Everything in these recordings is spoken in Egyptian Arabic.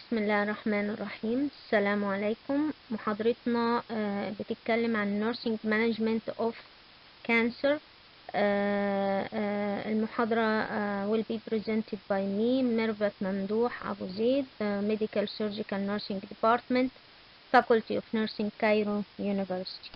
بسم الله الرحمن الرحيم السلام عليكم محاضرتنا آه، بتتكلم عن nursing management of cancer آه، آه، المحاضرة آه، will be presented by me ميرفت ممدوح أبو زيد آه، Medical Surgical Nursing Department Faculty of Nursing Cairo University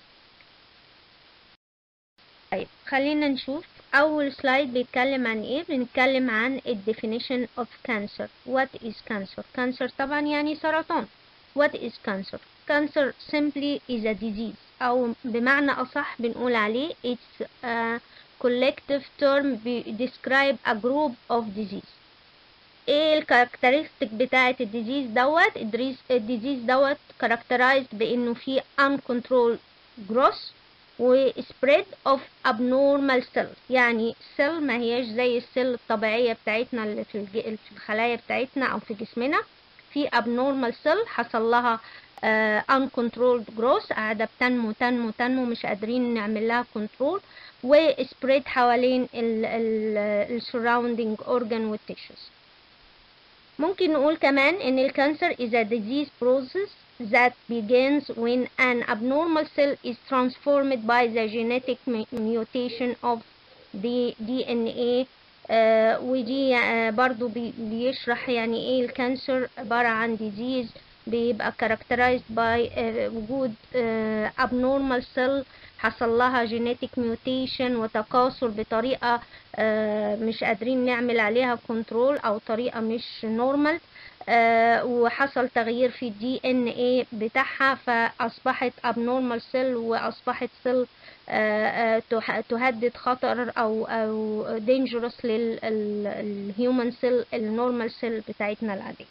طيب خلينا نشوف أول سلايد بيتكلم عن إيه بنتكلم عن ال definition of cancer what is cancer cancer طبعا يعني سرطان what is cancer cancer simply is a disease أو بمعنى أصح بنقول عليه it's a collective term be- describe a group of disease ايه الكاركترستيك بتاعة الديزيز دوت الديزيز دوت characterized بانه فيه uncontrolled growth و spread of abnormal cells يعني cell ما هياش زي السيل الطبيعية بتاعتنا اللي في, الج... في الخلايا بتاعتنا أو في جسمنا في abnormal cell حصل لها uh, uncontrolled growth قاعدة بتنمو تنمو تنمو مش قادرين نعمل لها control و spread حوالين ال ال ال surrounding organ و tissues ممكن نقول كمان ان الكانسر is a disease process that begins when an abnormal cell is transformed by the genetic mu- mutation of the DNA آه ودي آه برضو بي بيشرح يعني ايه الكانسر عبارة عن disease بيبقى characterized by آه وجود آه abnormal cell حصل لها genetic mutation وتكاثر بطريقة آه مش قادرين نعمل عليها كنترول أو طريقة مش نورمال آه وحصل تغيير في الدي ان ايه بتاعها فأصبحت abnormal cell وأصبحت cell آه آه تح- تهدد خطر أو أو dangerous للهيومن cell النورمال cell بتاعتنا العادية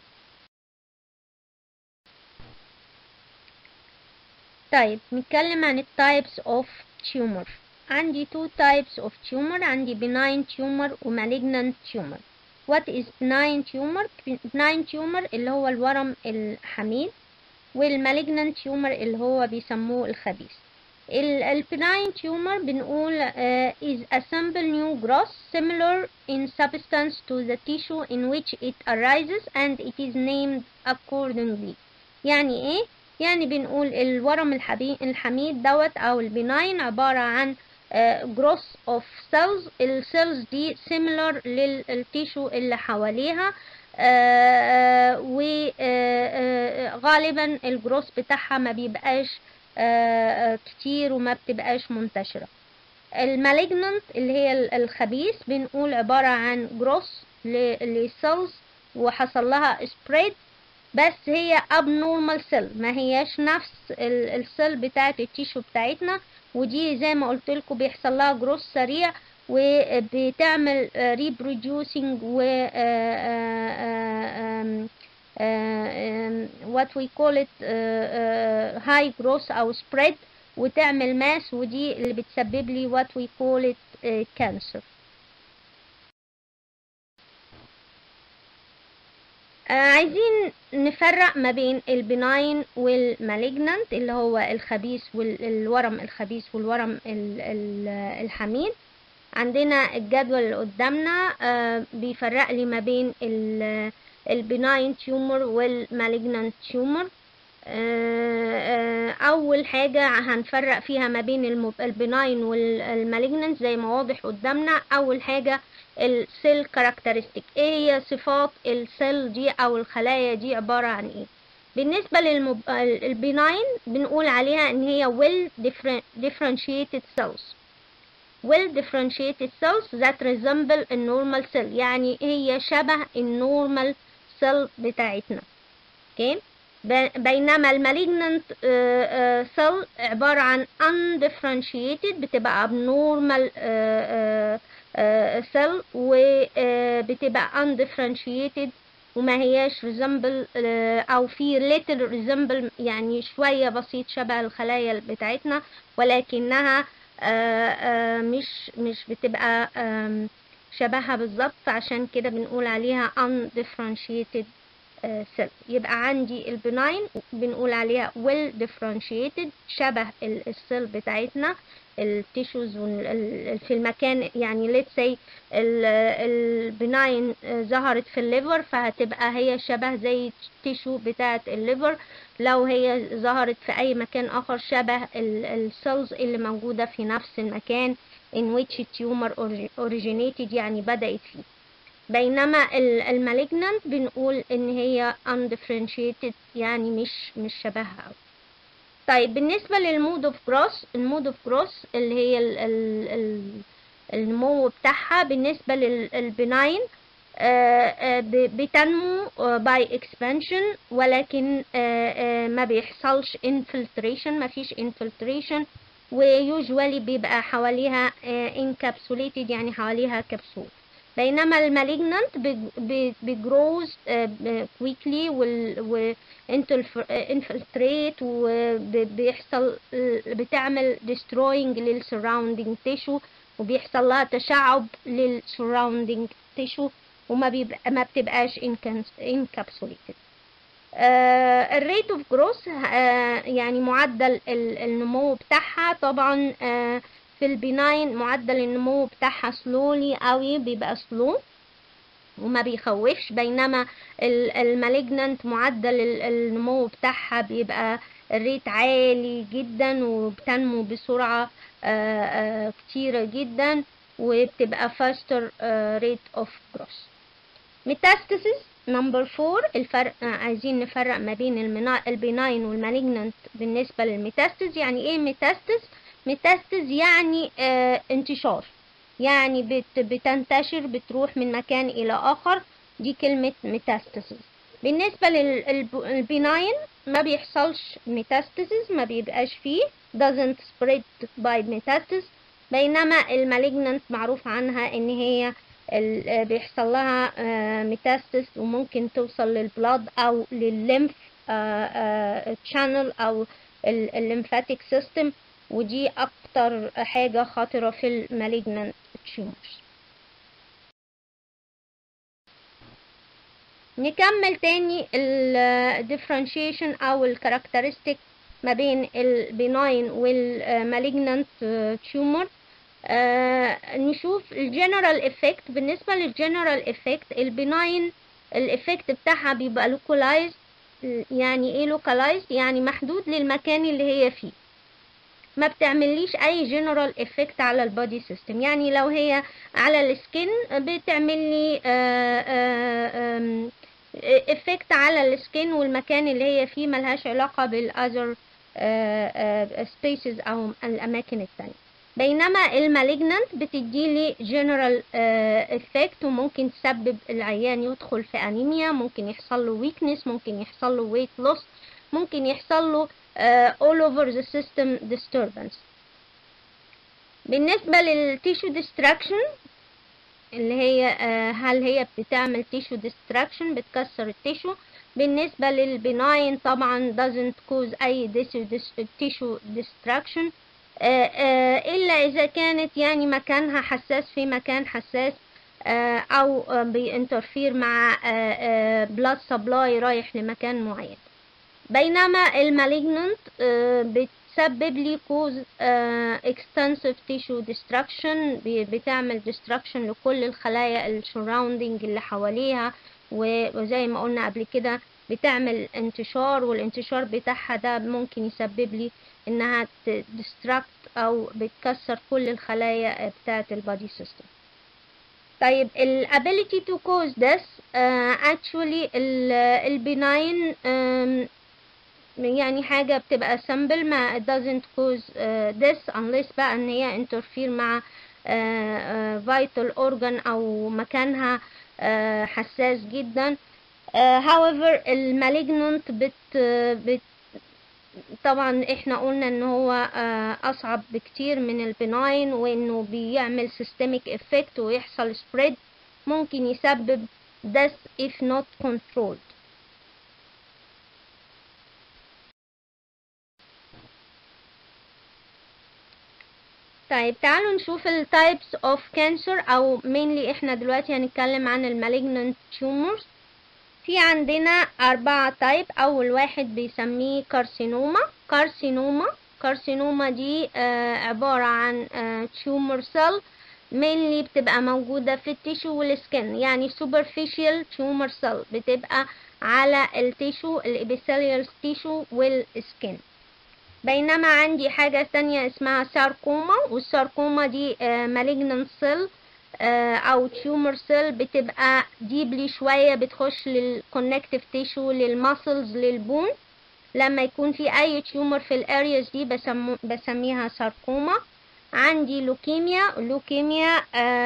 طيب نتكلم عن ال types of tumor عندي two types of tumor عندي benign tumor و malignant tumor what is benign tumor benign tumor اللي هو الورم الحميد وال malignant tumor اللي هو بيسموه الخبيث ال ال benign tumor بنقول uh, is a simple new growth similar in substance to the tissue in which it arises and it is named accordingly يعني ايه يعني بنقول الورم الحبي- الحميد دوت او البناين عبارة عن جروث اوف سيلز السيلز دي similar للتيشو اللي حواليها وغالبا الجروث بتاعها ما بيبقاش آه، آه، كتير وما بتبقاش منتشرة المالجننت اللي هي ال- الخبيث بنقول عبارة عن جروث للسيلز وحصل لها spread بس هي abnormal cell ما هياش نفس السيل بتاعت التيشو بتاعتنا ودي زي ما قلت لكم بيحصل لها جروث سريع وبتعمل آه، reproducing و آه، آه، آم، آه، آم، what we call it آه، آه، high growth أو spread وتعمل ماس ودي اللي بتسبب لي what we call it آه، cancer آه، عايزين نفرق ما بين البناين والمالجنانت اللي هو الخبيث والورم الخبيث والورم ال- ال- الحميد عندنا الجدول اللي قدامنا آه، بيفرق لي ما بين البناين تيومر والمالجنانت تيومر اول حاجه هنفرق فيها ما بين المب- البناين والمالجنانت زي ما واضح قدامنا اول حاجه السيل كاركترستيك ايه هي صفات السيل دي او الخلايا دي عباره عن ايه بالنسبه للبناين بنقول عليها ان هي well different- differentiated cells well differentiated cells that resemble a normal cell يعني هي شبه النورمال cell بتاعتنا اوكي ب- بينما المالجنانت cell عبارة عن undifferentiated بتبقى abnormal آه، آه، cell وبتبقى undifferentiated وما هياش resemble آه، أو في little resemble يعني شوية بسيط شبه الخلايا بتاعتنا ولكنها آه، آه، مش مش بتبقى آم، شبهها بالظبط عشان كده بنقول عليها undifferentiated سيل يبقى عندي البناين بنقول عليها well differentiated شبه السيل بتاعتنا التيشوز في المكان يعني let's say البناين ظهرت في الليفر فهتبقى هي شبه زي التيشو بتاعة الليفر لو هي ظهرت في أي مكان آخر شبه السيلز اللي موجودة في نفس المكان in which tumor originated يعني بدأت فيه بينما المالجنانت بنقول ان هي undifferentiated يعني مش مش شبهها أوي طيب بالنسبة للمود اوف جروس المود اوف جروس اللي هي ال ال ال النمو بتاعها بالنسبة للبناين بتنمو باي expansion ولكن ما بيحصلش infiltration ما فيش infiltration ويوجوالي بيبقى حواليها encapsulated يعني حواليها كبسول بينما المالجنانت بيجروز كويكلي وانفلتريت وبيحصل بتعمل destroying للسراوندينج تيشو وبيحصل لها تشعب للسراوندينج تيشو وما بيبقى ما بتبقاش انكابسوليتد الريت اوف جروث يعني معدل النمو بتاعها طبعا uh, في البناين معدل النمو بتاعها سلولي قوي بيبقى سلو وما بيخوفش بينما المالجنانت معدل النمو بتاعها بيبقى الريت عالي جدا وبتنمو بسرعة كتيرة جدا وبتبقى faster rate of growth metastasis نمبر فور الفرق عايزين نفرق ما بين البناين والمالجنانت بالنسبة للميتاستز يعني ايه ميتاستز ميتاستز يعني آه انتشار يعني بت بتنتشر بتروح من مكان إلى آخر دي كلمة ميتاستاسيس بالنسبة للبناين ما بيحصلش ميتاستاسيس ما بيبقاش فيه doesn't spread by metastasis بينما المالجنانت معروف عنها ان هي بيحصل لها ميتاستس وممكن توصل للبلاد او للليمف تشانل او الليمفاتيك سيستم ودي اكتر حاجة خطرة في المالجنانت تيومرز نكمل تاني الديفرنشيشن او الكاركترستيك ما بين البناين والمالجنانت تيومر آه نشوف الجنرال افكت بالنسبة للجنرال افكت البناين الافكت بتاعها بيبقى لوكالايزد يعني ايه لوكالايزد يعني محدود للمكان اللي هي فيه ما بتعمليش اي جنرال افكت على البادي سيستم يعني لو هي على السكين بتعمل لي افكت على السكين والمكان اللي هي فيه ملهاش علاقة بالاذر سبيسز او الاماكن التانية بينما المالجنانت بتديلي جنرال افكت وممكن تسبب العيان يدخل في انيميا ممكن يحصل له ويكنس ممكن يحصل له ويت لوس ممكن يحصل له uh, all over the system disturbance بالنسبة للتيشو destruction اللي هي uh, هل هي بتعمل تيشو destruction بتكسر التيشو بالنسبة للبناين طبعا doesn't cause أي tissue destruction uh, إلا إذا كانت يعني مكانها حساس في مكان حساس أو بينترفير مع blood supply رايح لمكان معين بينما المالجنانت بتسبب لي كوز extensive tissue destruction بتعمل destruction لكل الخلايا السراوندينج اللي حواليها وزي ما قلنا قبل كده بتعمل انتشار والانتشار بتاعها ده ممكن يسبب لي انها destruct او بتكسر كل الخلايا بتاعة البادي سيستم طيب ال ability to cause this uh, actually ال benign um, يعني حاجة بتبقى simple ما it doesn't cause uh, this unless بقى ان هي interfere مع uh, uh, vital organ او مكانها uh, حساس جدا uh, however المالجنانت بت, بت طبعا احنا قلنا ان هو uh, اصعب بكتير من البناين وانه بيعمل systemic effect ويحصل spread ممكن يسبب death if not controlled طيب تعالوا نشوف ال types of cancer او mainly احنا دلوقتي هنتكلم عن ال malignant tumors في عندنا أربعة تايب أول واحد بيسميه كارسينوما كارسينوما كارسينوما دي آه عبارة عن تيومر سيل mainly بتبقى موجودة في التيشو والسكن يعني superficial tumor cell بتبقى على التيشو الابيثيليال تيشو والسكن بينما عندي حاجة تانية اسمها ساركوما والساركوما دي malignant cell او تيومر سيل بتبقى ديبلي شوية بتخش للكونكتيف تيشو للماسلز للبون لما يكون في اي تيومر في الارياز دي بسمو بسميها ساركوما عندي لوكيميا لوكيميا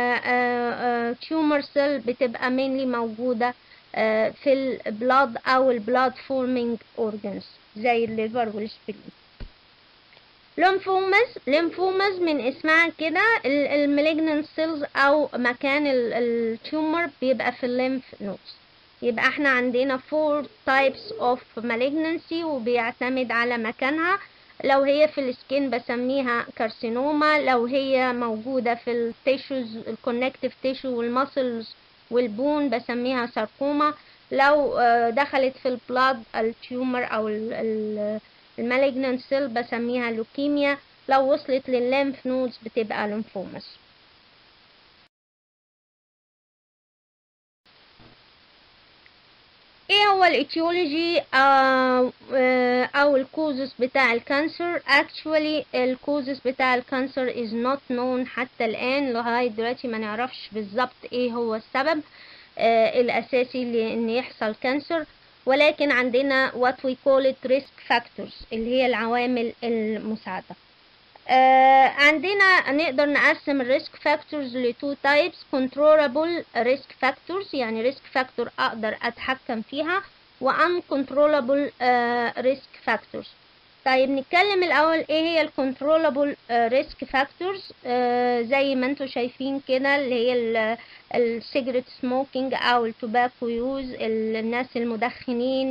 تيومر سيل بتبقى mainly موجودة آه في البلاد او البلاد فورمينج اورجانز زي الليفر والسبلين ليمفومز ليمفومز من اسمها كده المالجنان سيلز او مكان التيومر بيبقى في الليمف نودز يبقى احنا عندنا four types of malignancy وبيعتمد على مكانها لو هي في السكين بسميها كارسينوما لو هي موجودة في التيشوز الكونكتيف تيشو والماسلز والبون بسميها ساركوما لو دخلت في البلاد التيومر او المالجنان سيل بسميها لوكيميا لو وصلت للليمف نودز بتبقى ليمفوماس ايه هو الايتيولوجي او الكوزس بتاع الكانسر actually الكوزس بتاع الكانسر is not known حتى الان لغايه دلوقتي ما نعرفش بالظبط ايه هو السبب آه الاساسي لان يحصل كانسر ولكن عندنا what we call it risk factors اللي هي العوامل المساعده آه عندنا نقدر نقسم الريسك فاكتورز لتو تايبس controllable risk factors يعني risk factor اقدر اتحكم فيها و uncontrollable uh, risk factors طيب نتكلم الاول ايه هي الكنترولابل ريسك فاكتورز زي ما انتم شايفين كده اللي هي السيجرت سموكينج او التوباكو يوز الناس المدخنين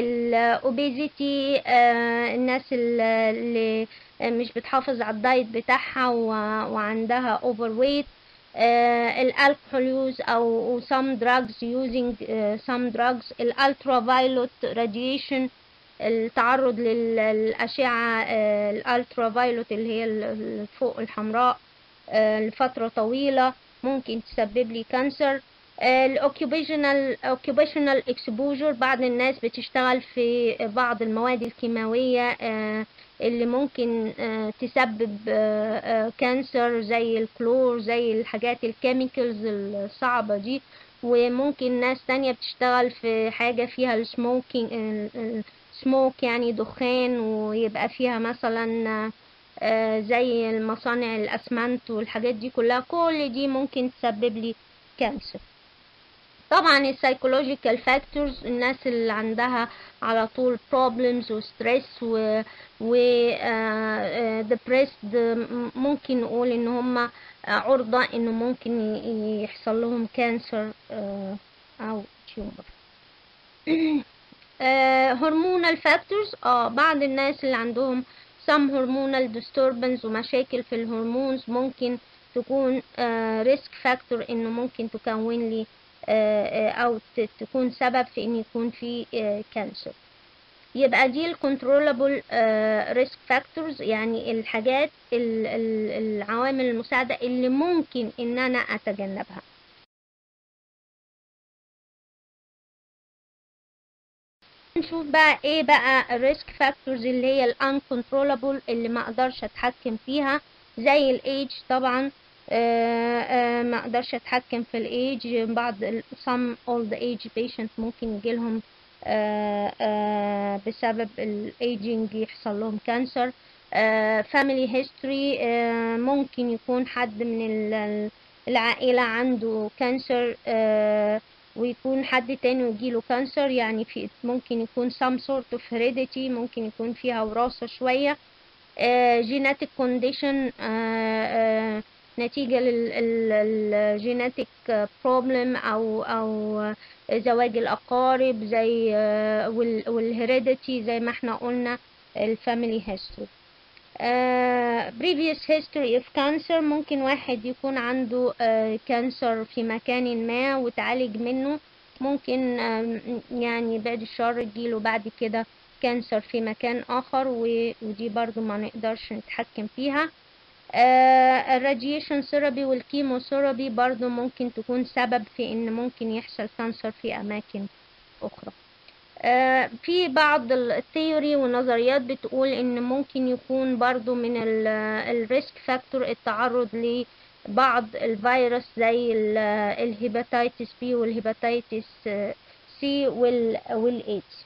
الاوبيزيتي الناس اللي مش بتحافظ على الدايت بتاعها وعندها اوفر ويت الالكحول يوز او some drugs using uh, some drugs الالترا فايلوت radiation التعرض للأشعة الالترا فايلوت اللي هي فوق الحمراء لفترة طويلة ممكن تسبب لي كانسر الاوكيوبيشنال اوكيوبيشنال اكسبوجر بعض الناس بتشتغل في بعض المواد الكيماوية اللي ممكن تسبب كانسر زي الكلور زي الحاجات الكيميكالز الصعبة دي وممكن ناس تانية بتشتغل في حاجة فيها السموكينج سموك يعني دخان ويبقى فيها مثلا زي المصانع الاسمنت والحاجات دي كلها كل دي ممكن تسبب لي كانسر طبعا السايكولوجيكال فاكتورز الناس اللي عندها على طول problems وستريس و و depressed ممكن نقول ان هم عرضة انه ممكن يحصل لهم كانسر او تيومر هرمونال فاكتورز اه بعض الناس اللي عندهم some hormonal disturbance ومشاكل في الهرمونز ممكن تكون ريسك uh, فاكتور انه ممكن تكون لي uh, او تكون سبب في ان يكون في كانسر uh, يبقى دي الكنترولابل ريسك فاكتورز يعني الحاجات ال ال العوامل المساعدة اللي ممكن ان انا اتجنبها نشوف بقى ايه بقى الريسك فاكتورز اللي هي الانكنترولابل اللي ما اقدرش اتحكم فيها زي الايج طبعا آآ آآ ما اقدرش اتحكم في الايج بعض some old age patient ممكن يجيلهم بسبب الايجينج يحصل لهم كانسر family history ممكن يكون حد من العائلة عنده كانسر ويكون حد تاني ويجيله كانسر يعني في ممكن يكون some sort of heredity ممكن يكون فيها وراثة شوية uh, genetic condition uh, uh, نتيجة للجيناتيك بروبلم أو أو زواج الأقارب زي والهيريديتي زي ما احنا قلنا الفاميلي هيستوري Uh, previous history of cancer ممكن واحد يكون عنده كانسر uh, في مكان ما وتعالج منه ممكن آم، يعني بعد الشر يجيله بعد كده كانسر في مكان آخر و- ودي برضو ما نقدرش نتحكم فيها الراديشن ثيرابي والكيموثيرابي برضو ممكن تكون سبب في ان ممكن يحصل كانسر في اماكن اخرى آه، في بعض الثيوري والنظريات بتقول ان ممكن يكون برضو من الريسك فاكتور التعرض لبعض الفيروس زي الهيباتيتس بي والهيباتيتس سي والايدز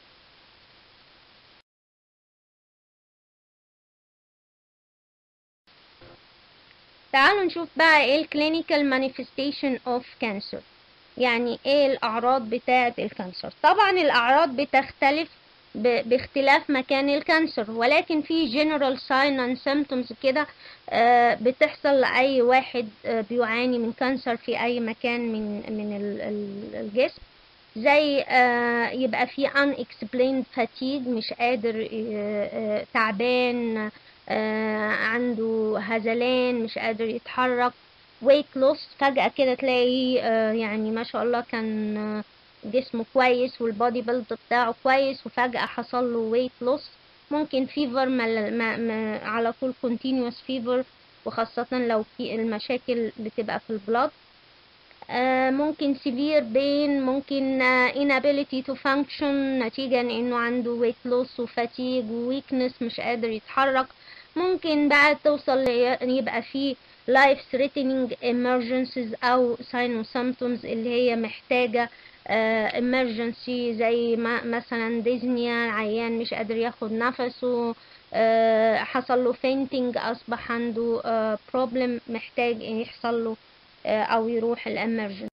تعالوا نشوف بقى ايه الكلينيكال مانيفستيشن اوف كانسر يعني ايه الاعراض بتاعه الكانسر طبعا الاعراض بتختلف ب- باختلاف مكان الكانسر ولكن في general sign and symptoms كده آه، بتحصل لأي واحد آه، بيعاني من كانسر في أي مكان من من ال- ال- الجسم زي آه، يبقى في unexplained fatigue مش قادر آه، آه، تعبان آه، عنده هزلان مش قادر يتحرك weight loss فجأة كده تلاقي آه، يعني ما شاء الله كان آه، جسمه كويس والبودي بيلد بتاعه كويس وفجأة حصل له weight loss ممكن فيفر ما ما ما على طول continuous fever وخاصة لو في المشاكل بتبقى في البلاد آه، ممكن severe pain ممكن آه، inability to function نتيجة انه عنده weight loss وفاتيج وweakness مش قادر يتحرك ممكن بقى توصل ل- يبقى فيه life threatening emergencies او sign symptoms اللي هي محتاجة آه، emergency زي ما مثلا ديزنيا عيان مش قادر ياخد نفسه آه، حصل له fainting اصبح عنده آه، problem محتاج يحصل له آه، او يروح الامرجنسي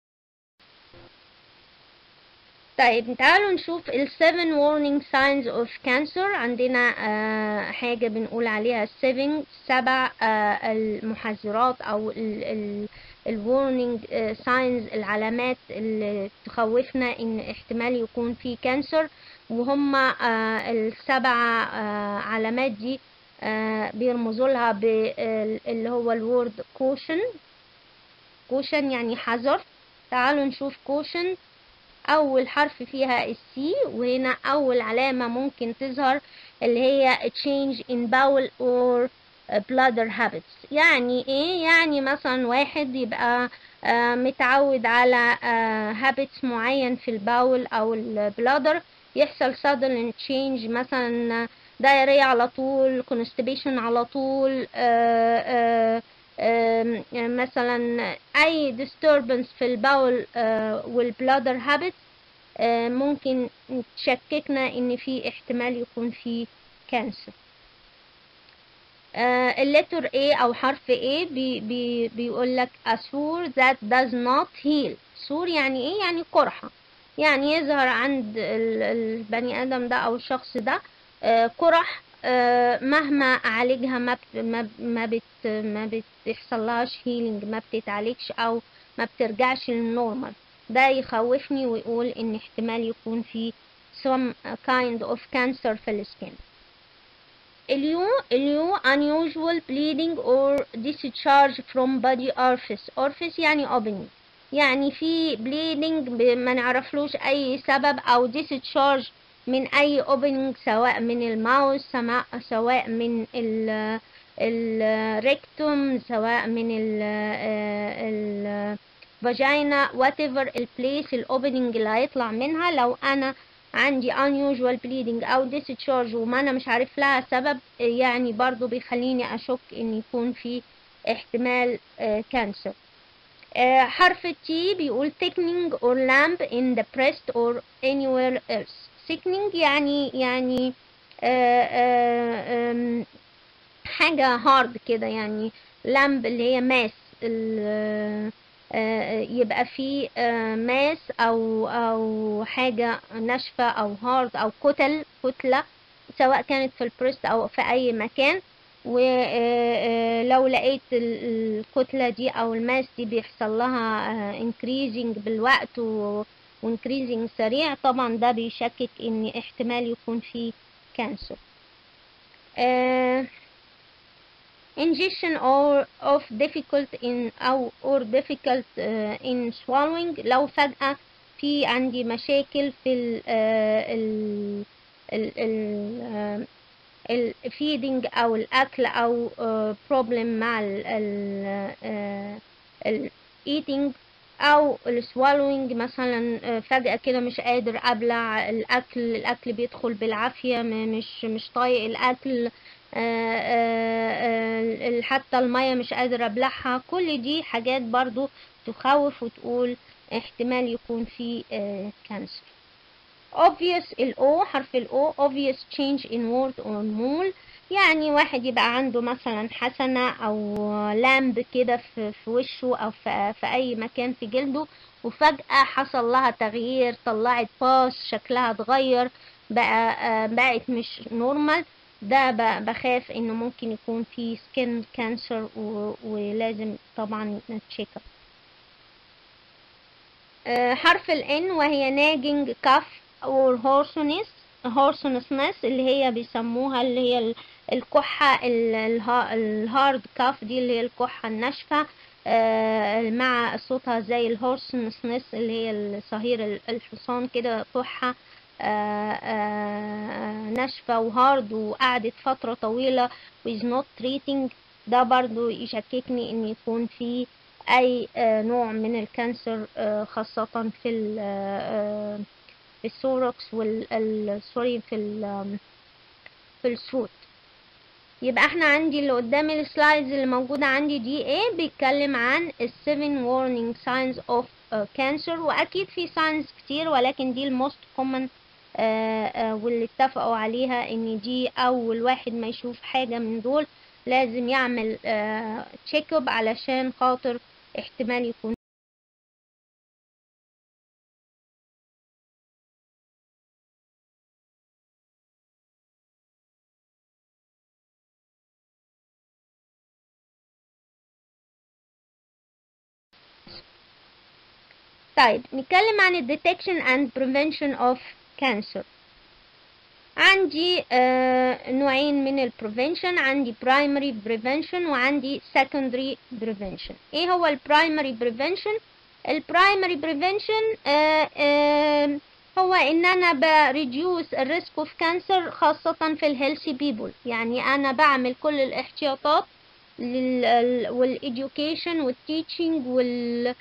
طيب تعالوا نشوف ال 7 warning signs of cancer عندنا آه، حاجة بنقول عليها 7 سبع آه، المحذرات أو ال ال ال warning آه، signs العلامات اللي تخوفنا إن احتمال يكون في كانسر وهم آه، السبع آه، علامات دي آه، بيرمزوا لها باللي هو الورد caution كوشن يعني حذر تعالوا نشوف كوشن أول حرف فيها السي وهنا أول علامة ممكن تظهر اللي هي change in bowel or bladder habits يعني إيه؟ يعني مثلا واحد يبقى آه، متعود على آه، habits معين في الباول أو البلادر يحصل sudden change مثلا diarrhea على طول constipation على طول آه، آه، آم، مثلا اي disturbance في الباول والبلادر هابت ممكن تشككنا ان في احتمال يكون في كانسر اللتر A او حرف A بي بي بيقول لك a sore that does not heal sore يعني ايه يعني قرحة يعني يظهر عند ال- البني ادم ده او الشخص ده آه، قرح آه، مهما اعالجها ما بت ما ب- ما بت ما بتحصلهاش هيلينج ما بتتعالجش او ما بترجعش للنورمال ده يخوفني ويقول ان احتمال يكون في some kind of cancer في السكين اليو اليو unusual bleeding or discharge from body orifice orifice يعني opening يعني في bleeding ب- ما نعرفلوش اي سبب او discharge من اي opening سواء من الماوس سواء سواء من ال الريكتوم سواء من ال ال فاجينا whatever البليس الاوبننج اللي هيطلع منها لو انا عندي unusual bleeding او discharge وما انا مش عارف لها سبب يعني برضو بيخليني اشك ان يكون في احتمال كانسر حرف التي بيقول thickening or lamp in the breast or anywhere else thickening يعني يعني آه، آه، آم، حاجة هارد كده يعني لامب اللي هي ماس ال- آه، يبقى في آه، ماس او او حاجة ناشفة او هارد او كتل كتلة سواء كانت في البريست او في اي مكان ولو لقيت ال- الكتلة دي او الماس دي بيحصل لها آه، increasing بالوقت و وانكريزنج سريع طبعا ده بيشكك ان احتمال يكون في كانسر آه ingestion or of difficult in أو or difficult uh, in swallowing لو فجأة في عندي مشاكل في ال ال ال ال الفيدنج او الاكل او بروبلم مع الايتنج او السوالوينج مثلا فجأة كده مش قادر ابلع الاكل الاكل بيدخل بالعافية مش مش طايق الاكل حتى المية مش قادر ابلعها كل دي حاجات برضو تخوف وتقول احتمال يكون في كانسر obvious ال O حرف ال O obvious change in word or mole يعني واحد يبقى عنده مثلا حسنة أو لامب كده في, في وشه أو في, في أي مكان في جلده وفجأة حصل لها تغيير طلعت باس شكلها اتغير بقى بقت مش نورمال ده بخاف انه ممكن يكون في سكين كانسر ولازم طبعا نتشيك حرف ال N وهي nagging cough or hoarseness hoarseness اللي هي بيسموها اللي هي الكحة الهارد كاف دي اللي هي الكحة الناشفة مع صوتها زي الهورسنس اللي هي صهير الحصان كده كحة ناشفة وهارد وقعدت فترة طويلة with not treating ده برضو يشككني ان يكون في اي نوع من الكانسر خاصة في في السوركس وال سوري في ال في الثروت يبقى احنا عندي اللي قدام السلايدز اللي موجودة عندي دي ايه بيتكلم عن ال 7 warning signs of uh, cancer واكيد في signs كتير ولكن دي الموست common uh, uh, واللي اتفقوا عليها ان دي اول واحد ما يشوف حاجة من دول لازم يعمل تشيك اب علشان خاطر احتمال يكون طيب نتكلم عن ال detection and prevention of cancer عندي آه نوعين من ال prevention عندي primary prevention وعندي secondary prevention ايه هو ال primary prevention ال primary prevention آه آه هو ان انا بريديوس الريسك اوف كانسر خاصة في الهيلثي بيبول يعني انا بعمل كل الاحتياطات والايديوكيشن والتيتشنج وال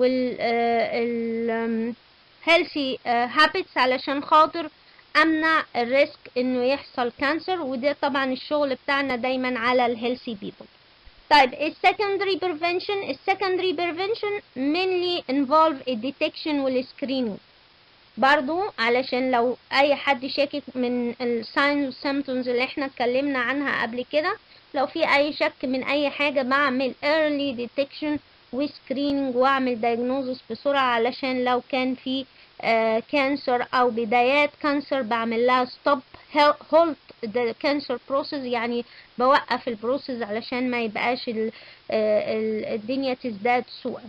وال healthy habits علشان خاطر امنع الريسك انه يحصل كانسر وده طبعا الشغل بتاعنا دايما على الهيلثي بيبل طيب السكندري بريفنشن السكندري بريفنشن mainly involve الديتكشن والسكرينينج برضو علشان لو اي حد شاكك من الساينز والسيمتومز اللي احنا اتكلمنا عنها قبل كده لو في اي شك من اي حاجة بعمل early detection وسكريننج واعمل دايجنوزس بسرعة علشان لو كان في كانسر او بدايات كانسر بعمل لها ستوب هولت ذا كانسر بروسيس يعني بوقف البروسيس علشان ما يبقاش ال ال الدنيا تزداد سوءا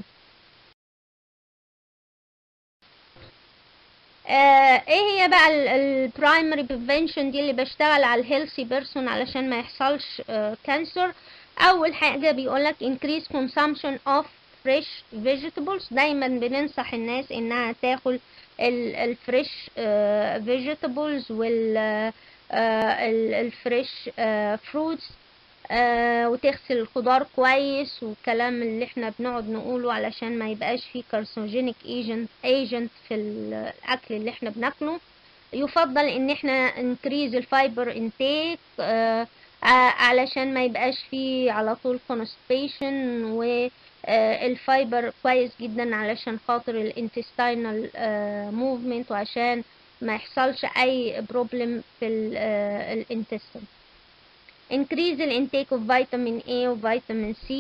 آه ايه هي بقى البرايمري بريفنشن دي اللي بشتغل على الهيلثي بيرسون علشان ما يحصلش كانسر اول حاجة بيقولك increase consumption of fresh vegetables دايما بننصح الناس انها تاكل الفريش vegetables وال الفريش فروتس وتغسل الخضار كويس والكلام اللي احنا بنقعد نقوله علشان ما يبقاش فيه كارسوجينيك ايجنت ايجنت في الاكل اللي احنا بناكله يفضل ان احنا increase الفايبر انتيك علشان ما يبقاش فيه على طول constipation والفايبر كويس جدا علشان خاطر الانتستينال موفمنت وعشان ما يحصلش اي بروبلم في الانتستين increase الانتيك of vitamin A وفيتامين C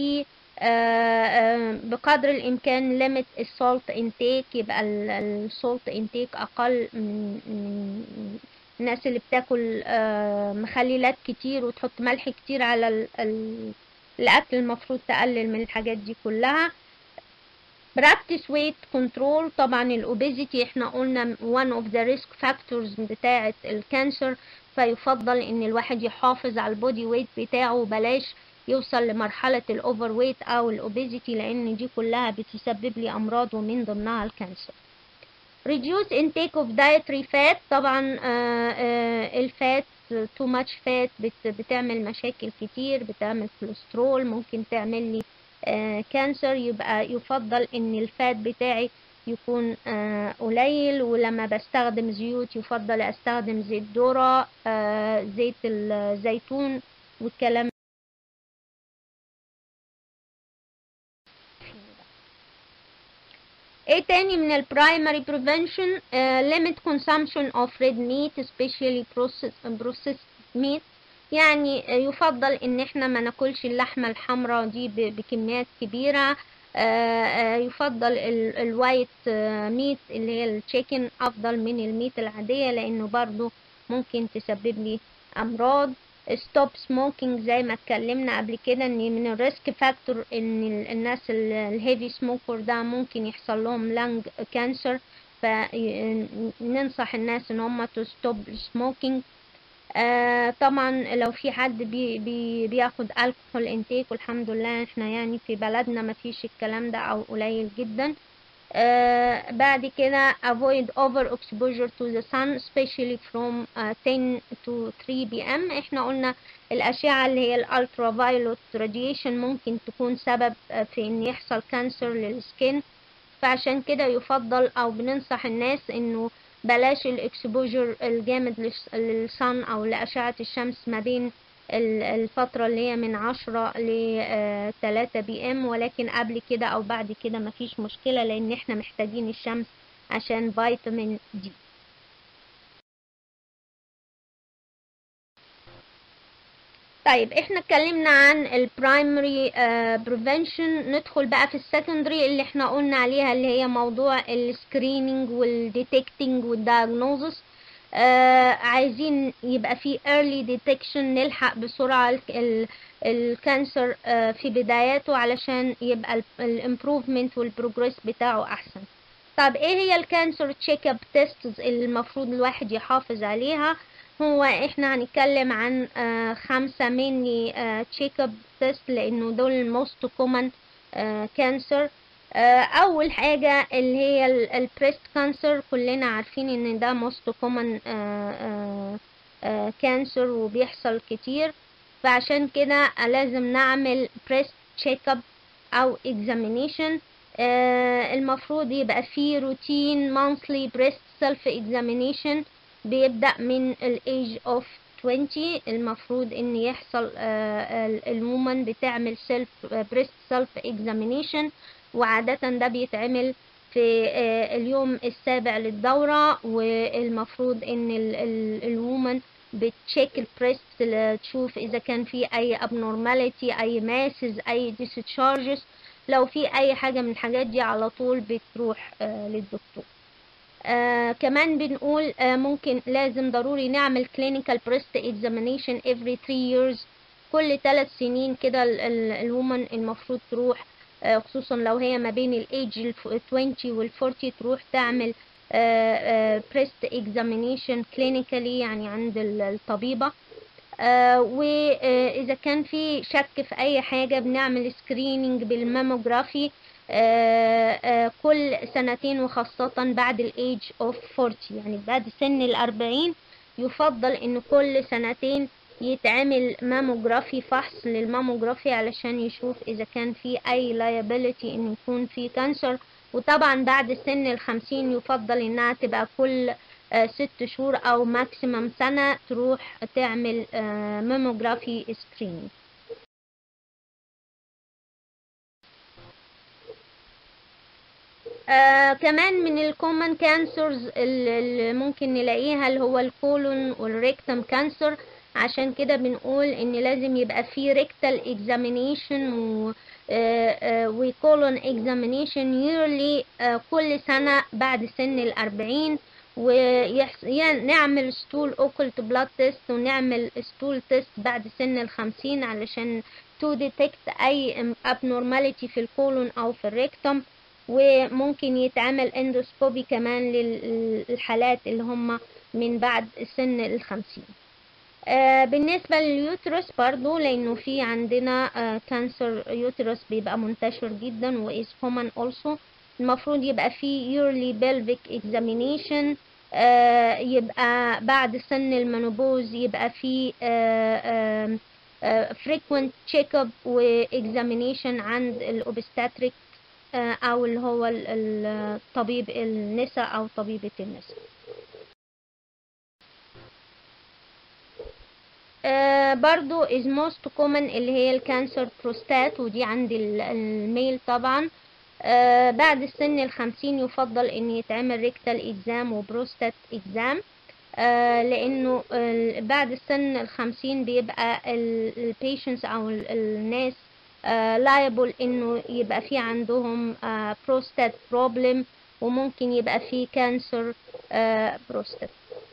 بقدر الامكان limit السولت انتيك يبقى السولت انتيك اقل من, من الناس اللي بتاكل مخللات كتير وتحط ملح كتير على الاكل المفروض تقلل من الحاجات دي كلها practice weight control طبعا الاوبيزيتي احنا قلنا one of the risk factors بتاعة الكانسر فيفضل ان الواحد يحافظ على البودي ويت بتاعه وبلاش يوصل لمرحلة الاوفر ويت او الاوبيزيتي لان دي كلها بتسبب لي امراض ومن ضمنها الكانسر reduce intake of dietary fat طبعا آه، آه، الفات too much fat بت- بتعمل مشاكل كتير بتعمل كوليسترول ممكن تعمل لي كانسر يبقى يفضل ان الفات بتاعي يكون آه، قليل ولما بستخدم زيوت يفضل استخدم زيت ذرة آه، زيت الزيتون والكلام ايه تاني من ال primary prevention uh, limit consumption of red meat especially processed, processed meat يعني آه، يفضل ان احنا ما ناكلش اللحمة الحمراء دي ب- بكميات كبيرة آه، آه، يفضل الوايت ميت اللي هي التشيكن افضل من الميت العادية لانه برضو ممكن تسبب لي امراض ستوب سموكينج زي ما اتكلمنا قبل كده ان من الريسك فاكتور ان ال- الناس الهيفي سموكر ده ممكن يحصل لهم لانج كانسر فننصح الناس ان هم تو ستوب سموكينج آه طبعا لو في حد بي بي بياخد الكحول انتيك والحمد لله احنا يعني في بلدنا ما فيش الكلام ده او قليل جدا آه بعد كده avoid over exposure to the sun especially from uh, 10 to 3 pm احنا قلنا الأشعة اللي هي الالترا فايولوت radiation ممكن تكون سبب آه، في ان يحصل كانسر للسكين فعشان كده يفضل او بننصح الناس انه بلاش الاكسبوجر الجامد للس- للصن او لأشعة الشمس ما بين ال- الفترة اللي هي من عشرة ل 3 بي ام ولكن قبل كده او بعد كده مفيش مشكلة لان احنا محتاجين الشمس عشان فيتامين دي طيب احنا اتكلمنا عن البرايمري بريفنشن ندخل بقى في السكندري اللي احنا قلنا عليها اللي هي موضوع السكريننج والديتكتنج والدياجنوزس آه عايزين يبقى في early detection نلحق بسرعة ال- ال- الكانسر آه في بداياته علشان يبقى الامبروفمنت والبروجريس بتاعه احسن طب ايه هي الكانسر تشيك اب تيست اللي المفروض الواحد يحافظ عليها هو احنا هنتكلم عن آه خمسة مني تشيك اب تيست لانه دول الموست كومن كانسر اول حاجة اللي هي البريست كانسر كلنا عارفين ان ده موست كومن كانسر وبيحصل كتير فعشان كده لازم نعمل بريست تشيك اب او examination آه، المفروض يبقى فيه روتين monthly breast self examination بيبدأ من ال age of 20 المفروض ان يحصل الومن بتعمل self breast self examination وعادة ده بيتعمل في آه، اليوم السابع للدورة والمفروض ان الومن بتشيك البريست تشوف اذا كان في اي abnormality اي masses اي discharges لو في اي حاجة من الحاجات دي على طول بتروح آه للدكتور آه كمان بنقول آه ممكن لازم ضروري نعمل clinical breast examination every 3 years كل ثلاث سنين كده الومن المفروض تروح آه خصوصا لو هي ما بين الايج ال 20 وال 40 تروح تعمل breast examination clinically يعني عند الطبيبة آه وإذا كان في شك في أي حاجة بنعمل سكريننج بالماموجرافي آه آه كل سنتين وخاصة بعد الإيج أوف 40 يعني بعد سن الأربعين يفضل إن كل سنتين يتعمل ماموجرافي فحص للماموجرافي علشان يشوف إذا كان في أي liability إن يكون في كانسر وطبعا بعد سن الخمسين يفضل إنها تبقى كل آه ست شهور او ماكسيمم سنة تروح تعمل آه ماموجرافي سكرينينج آه كمان من الكومن كانسرز اللي ممكن نلاقيها اللي هو الكولون والريكتم كانسر عشان كده بنقول ان لازم يبقى في ريكتال اكزامينيشن و وكولون اكزامينيشن ييرلي كل سنة بعد سن الأربعين ونعمل ستول اوكلت بلاد تيست ونعمل ستول تيست بعد سن الخمسين علشان تو ديتكت اي abnormality في الكولون او في الريكتوم وممكن يتعمل اندوسكوبي كمان للحالات اللي هم من بعد سن الخمسين آه بالنسبة لليوترس برضو لأنه في عندنا آه كانسر يوترس بيبقى منتشر جدا و is common also المفروض يبقى في yearly pelvic examination آه يبقى بعد سن المنوبوز يبقى في آه آه frequent check-up و examination عند الأوبستاتريك أو اللي هو الطبيب النساء أو طبيبة النساء آه برضو is most common اللي هي الكانسر بروستات ودي عند الميل طبعا آه بعد السن الخمسين يفضل ان يتعمل ريكتال اكزام وبروستات اكزام آه لانه بعد السن الخمسين بيبقى البيشنتس او الناس liable انه يبقى في عندهم بروستات بروبلم وممكن يبقى في كانسر بروستات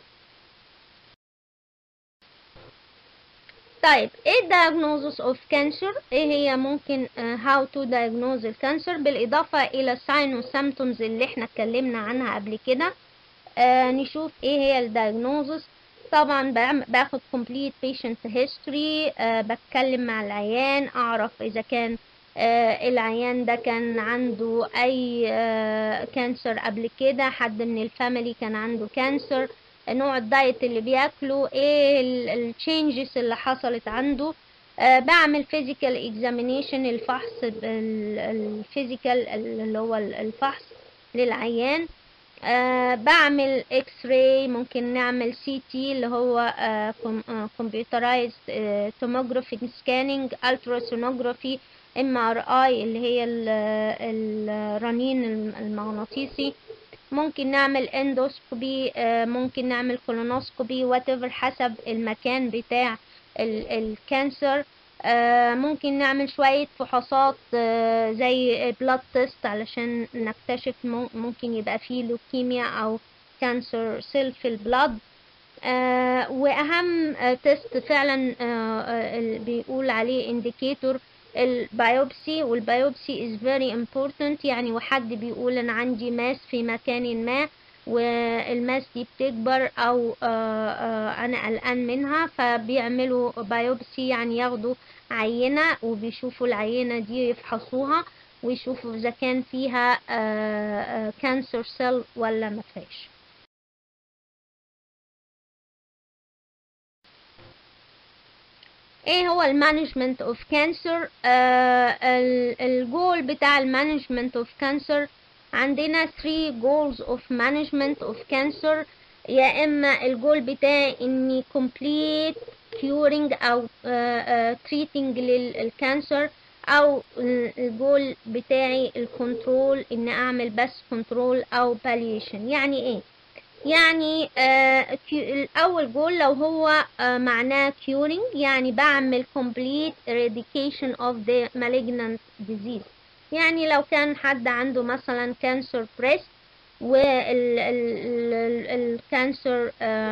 طيب ايه diagnosis of cancer ايه هي ممكن uh, how to diagnose الكانسر بالاضافة الى sign symptoms اللي احنا اتكلمنا عنها قبل كده uh, نشوف ايه هي الدياجنوزس طبعا باخد complete patient history uh, بتكلم مع العيان اعرف اذا كان العيان ده كان عنده اي كانسر قبل كده حد من الفاميلي كان عنده كانسر نوع الدايت اللي بياكله ايه التشينجز اللي حصلت عنده أه بعمل فيزيكال اكزامينيشن الفحص الفيزيكال اللي هو الفحص للعيان أه بعمل اكس راي ممكن نعمل سي تي اللي هو كمبيوترايزد توموجرافي سكاننج التراسونوجرافي ام ار اي اللي هي الرنين المغناطيسي ممكن نعمل اندوسكوبي ممكن نعمل كولونوسكوبي واتيفر حسب المكان بتاع الكانسر ممكن نعمل شوية فحوصات زي بلاد تيست علشان نكتشف ممكن يبقى فيه لوكيميا او كانسر سيل في البلاد واهم تيست فعلا بيقول عليه انديكيتور البيوبسي والبيوبسي is very important يعني وحد بيقول انا عندي ماس في مكان ما والماس دي بتكبر او آآ آآ انا قلقان منها فبيعملوا بايوبسي يعني ياخدوا عينة وبيشوفوا العينة دي يفحصوها ويشوفوا اذا كان فيها كانسر سيل ولا ما فيهاش ايه هو المانجمنت اوف كانسر الجول بتاع المانجمنت اوف كانسر عندنا 3 جولز اوف مانجمنت اوف كانسر يا اما الجول بتاعي اني complete curing او treating للكانسر او الجول بتاعي الكنترول ان اعمل بس كنترول او باليشن يعني ايه يعني آه الأول جول لو هو آه معناه curing يعني بعمل complete eradication of the malignant disease يعني لو كان حد عنده مثلا cancer breast والكانسر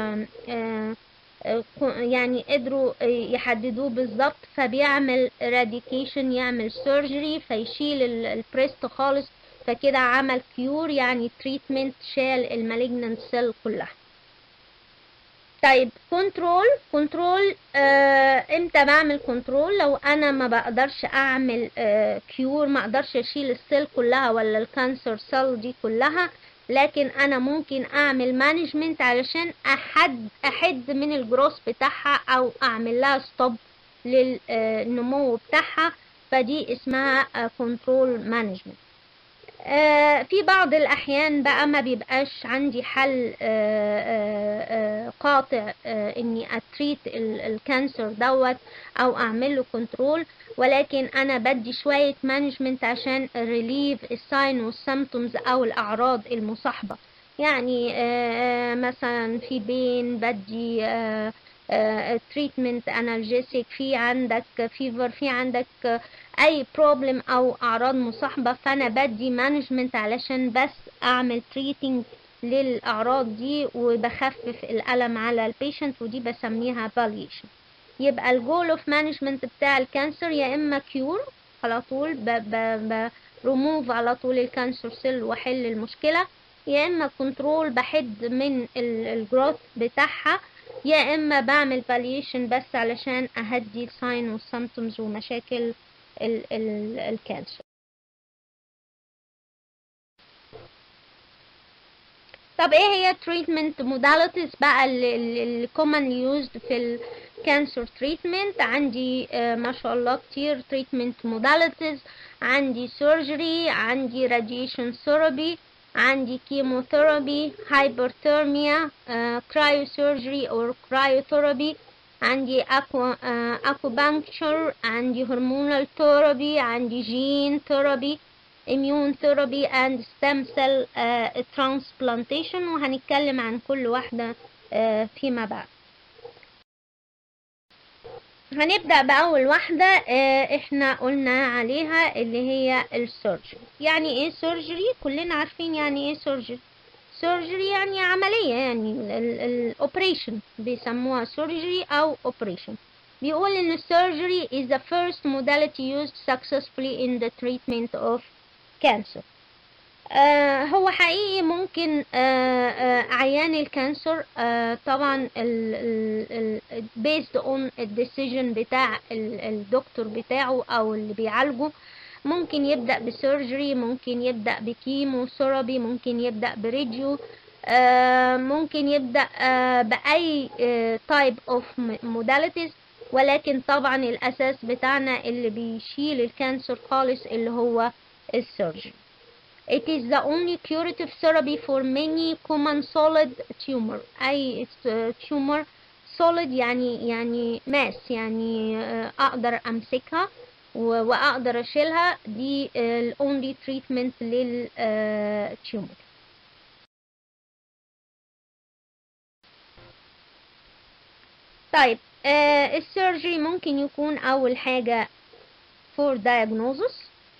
يعني قدروا يحددوه بالظبط فبيعمل eradication يعمل surgery فيشيل البريست خالص فكده عمل كيور يعني تريتمنت شال المالجنانت سيل كلها طيب كنترول كنترول آه امتى بعمل كنترول لو انا ما بقدرش اعمل آه كيور ما اقدرش اشيل السيل كلها ولا الكانسر سيل دي كلها لكن انا ممكن اعمل مانجمنت علشان احد احد من الجروس بتاعها او اعمل لها ستوب للنمو بتاعها فدي اسمها كنترول مانجمنت آه في بعض الأحيان بقى ما بيبقاش عندي حل آه آه قاطع إني أتريت الكانسر دوت أو أعمل له كنترول ولكن أنا بدي شوية مانجمنت عشان ريليف الساين والسيمتومز أو الأعراض المصاحبة يعني مثلا في بين بدي تريتمنت انالجيسيك في عندك فيفر في عندك اي بروبلم او اعراض مصاحبه فانا بدي مانجمنت علشان بس اعمل تريتنج للاعراض دي وبخفف الالم على البيشنت ودي بسميها باليشن يبقى الجول اوف مانجمنت بتاع الكانسر يا اما كيور على طول ب ب ب ريموف على طول الكانسر سيل واحل المشكله يا اما كنترول بحد من الجروث بتاعها يا اما بعمل باليشن بس علشان اهدي الساين والسيمتومز ومشاكل ال ال الكانسر طب ايه هي treatment modalities بقى اللي commonly used في الكانسر treatment عندي آه ما شاء الله كتير treatment modalities عندي surgery عندي radiation therapy عندي chemotherapy hyperthermia uh, cryosurgery or cryotherapy عندي aqua, uh, acupuncture عندي hormonal therapy عندي gene therapy immune therapy and stem cell uh, transplantation وهنتكلم عن كل واحدة uh, فيما بعد هنبدأ بأول واحدة اه احنا قلنا عليها اللي هي السيرجري يعني ايه سيرجري كلنا عارفين يعني ايه سيرجري سيرجري يعني عملية يعني الاوبريشن بيسموها سيرجري او اوبريشن بيقول ان السيرجري is the first modality used successfully in the treatment of cancer آه هو حقيقي ممكن آه آه عيان الكانسر طبعا ال ال based on الديسيجن بتاع الدكتور بتاعه او اللي بيعالجه ممكن يبدأ بسيرجري ممكن يبدأ بكيمو ثيرابي ممكن يبدأ بريديو ممكن يبدأ بأي تايب اوف modalities ولكن طبعا الأساس بتاعنا اللي بيشيل الكانسر خالص اللي هو السيرجري It is the only curative therapy for many common solid tumor أي tumor solid يعني يعني ماس يعني أقدر أمسكها وأقدر أشيلها دي ال only treatment للtumor طيب السيرجري ممكن يكون أول حاجة for diagnosis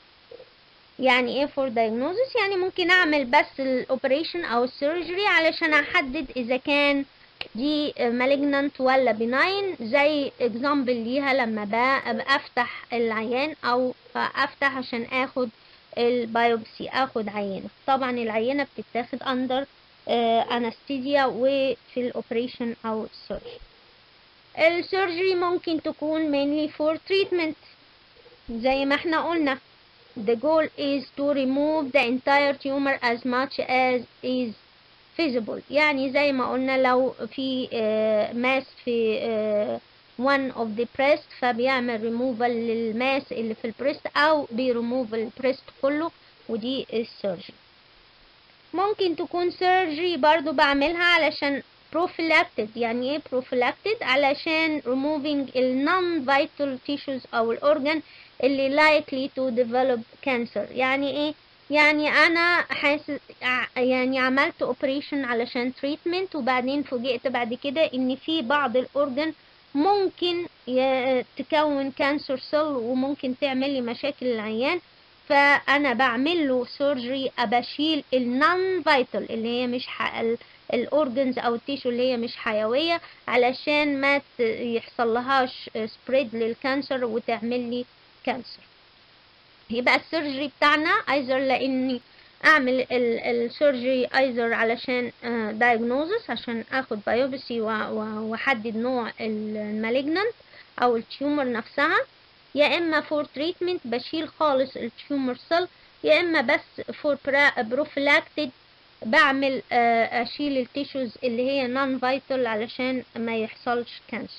يعني ايه فور diagnosis يعني ممكن اعمل بس الاوبريشن او السيرجري علشان احدد اذا كان دي malignant ولا benign زي example ليها لما افتح العيان او افتح عشان اخد البايوبسي اخد عينة طبعا العينة بتتاخد under انستيزيا وفي الاوبريشن او السيرجري السيرجري ممكن تكون mainly for treatment زي ما احنا قلنا The goal is to remove the entire tumor as much as is feasible يعني زي ما قلنا لو في ماس في one of the breast فبيعمل removal للماس اللي في البريست أو بيرموف البريست كله ودي السيرجري ممكن تكون سيرجري برضو بعملها علشان prophylactic يعني ايه prophylactic علشان removing ال non-vital tissues أو الأورجان اللي likely to develop cancer يعني ايه يعني انا حاسس يعني عملت operation علشان treatment وبعدين فوجئت بعد كده ان في بعض الاورجن ممكن تكون كانسر سيل وممكن تعمل لي مشاكل العيان فانا بعمل له سيرجري ابشيل النون فايتال اللي هي مش الاورجنز او التيشو اللي هي مش حيويه علشان ما يحصل لهاش سبريد للكانسر وتعمل لي كانسر يبقى السيرجري بتاعنا ايزر لاني اعمل السيرجري ايزر علشان دايجنوزس عشان اخد بايوبسي واحدد نوع المالجنانت او التيومر نفسها يا اما فور تريتمنت بشيل خالص التيومر سيل يا اما بس فور بروفلاكتد بعمل اشيل التيشوز اللي هي نون فايتال علشان ما يحصلش كانسر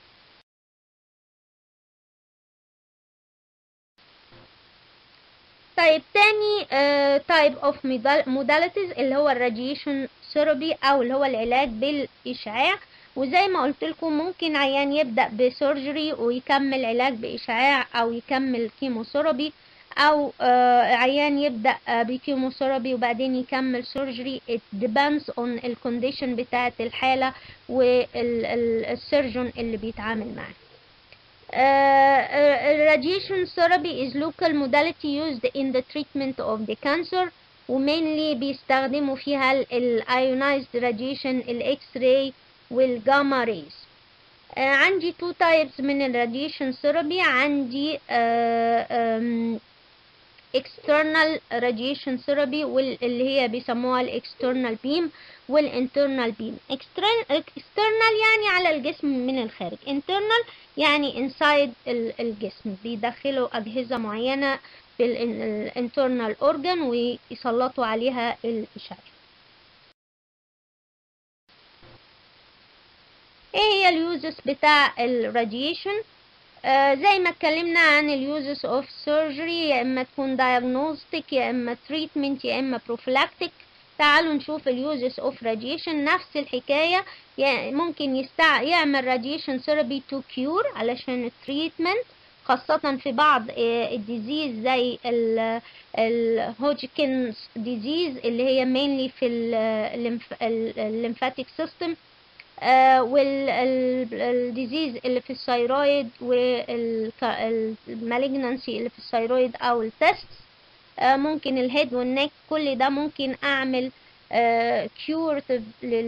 طيب تاني تايب اوف موداليتيز اللي هو الراديشن ثيرابي او اللي هو العلاج بالاشعاع وزي ما قلت لكم ممكن عيان يبدا بسيرجري ويكمل علاج باشعاع او يكمل كيموثيرابي او عيان يبدا بكيموثيرابي وبعدين يكمل سيرجري it depends on الكونديشن بتاعه الحاله والسيرجون اللي بيتعامل معاه Uh, radiation therapy is local modality used in the treatment of the cancer ومينلي بيستخدموا فيها ال ionized radiation الاكس راي والجاما ريز uh, عندي two types من ال radiation therapy عندي uh, um, external radiation therapy واللي هي بيسموها ال external beam والinternal beam external يعني على الجسم من الخارج internal يعني inside الجسم بيدخلوا أجهزة معينة في الانترنال organ ويسلطوا عليها الإشعاع ايه هي اليوزز بتاع الراديشن آه زي ما اتكلمنا عن اليوزز اوف سيرجري يا اما تكون diagnostic يا اما treatment يا اما prophylactic تعالوا نشوف اليوزز اوف راديشن نفس الحكايه يعني ممكن يستع... يعمل راديشن ثيرابي تو كيور علشان التريتمنت خاصة في بعض الديزيز زي الهوجكنز ديزيز اللي هي mainly في الليمفاتيك سيستم والديزيز اللي في الثيرويد والمالجنانسي اللي في الثيرويد او التست ممكن الهيد والنك كل ده ممكن اعمل كيورتيف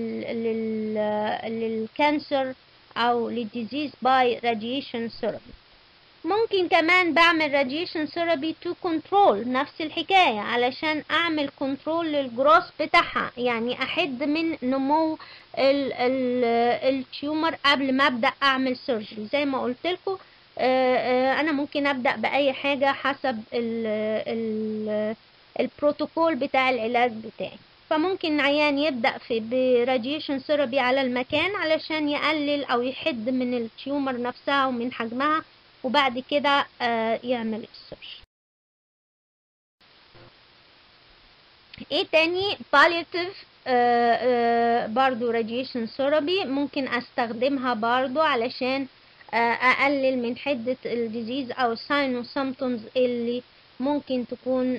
للكانسر او للديزيز باي راديشن ثيرابي ممكن كمان بعمل راديشن ثيرابي تو كنترول نفس الحكايه علشان اعمل كنترول للجروس بتاعها يعني احد من نمو التيومر قبل ما ابدا اعمل سيرجري زي ما قلت لكم انا ممكن ابدا باي حاجه حسب ال ال البروتوكول بتاع العلاج بتاعي فممكن عيان يبدا في براديشن ثيرابي على المكان علشان يقلل او يحد من التيومر نفسها ومن حجمها وبعد كده يعمل السيرش ايه تاني بالياتيف برضو راديشن ثيرابي ممكن استخدمها برضو علشان اقلل من حدة الديزيز او الساين والسيمتومز اللي ممكن تكون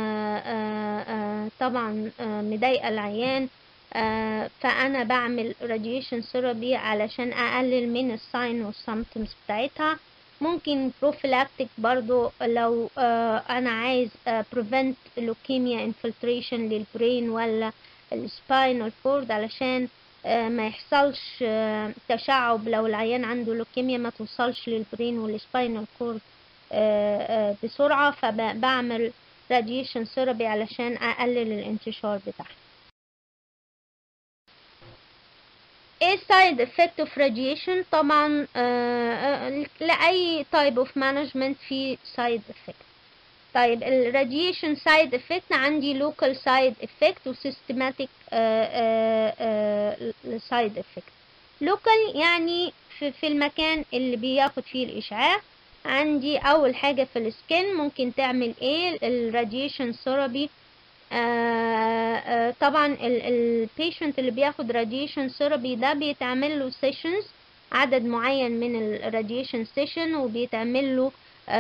طبعا مضايقة العيان فانا بعمل راديشن ثيرابي علشان اقلل من الساين والسيمتومز بتاعتها ممكن بروفيلاكتيك برضو لو انا عايز prevent leukemia infiltration للبرين ولا السباينال كورد علشان ما يحصلش تشعب لو العيان عنده لوكيميا ما توصلش للبرين والسباينال كورد بسرعة فبعمل radiation therapy علشان أقلل الانتشار بتاعها ايه side effect of radiation طبعا لأي type of management في side effect طيب الراديشن سايد افكت عندي local side effect و systematic side effect local يعني في, في المكان اللي بياخد فيه الإشعاع عندي أول حاجة في السكين ممكن تعمل ايه الراديشن ثيرابي طبعا البيشنت اللي بياخد راديشن ثيرابي ده بيتعمل له سيشنز عدد معين من الراديشن سيشن وبيتعمل له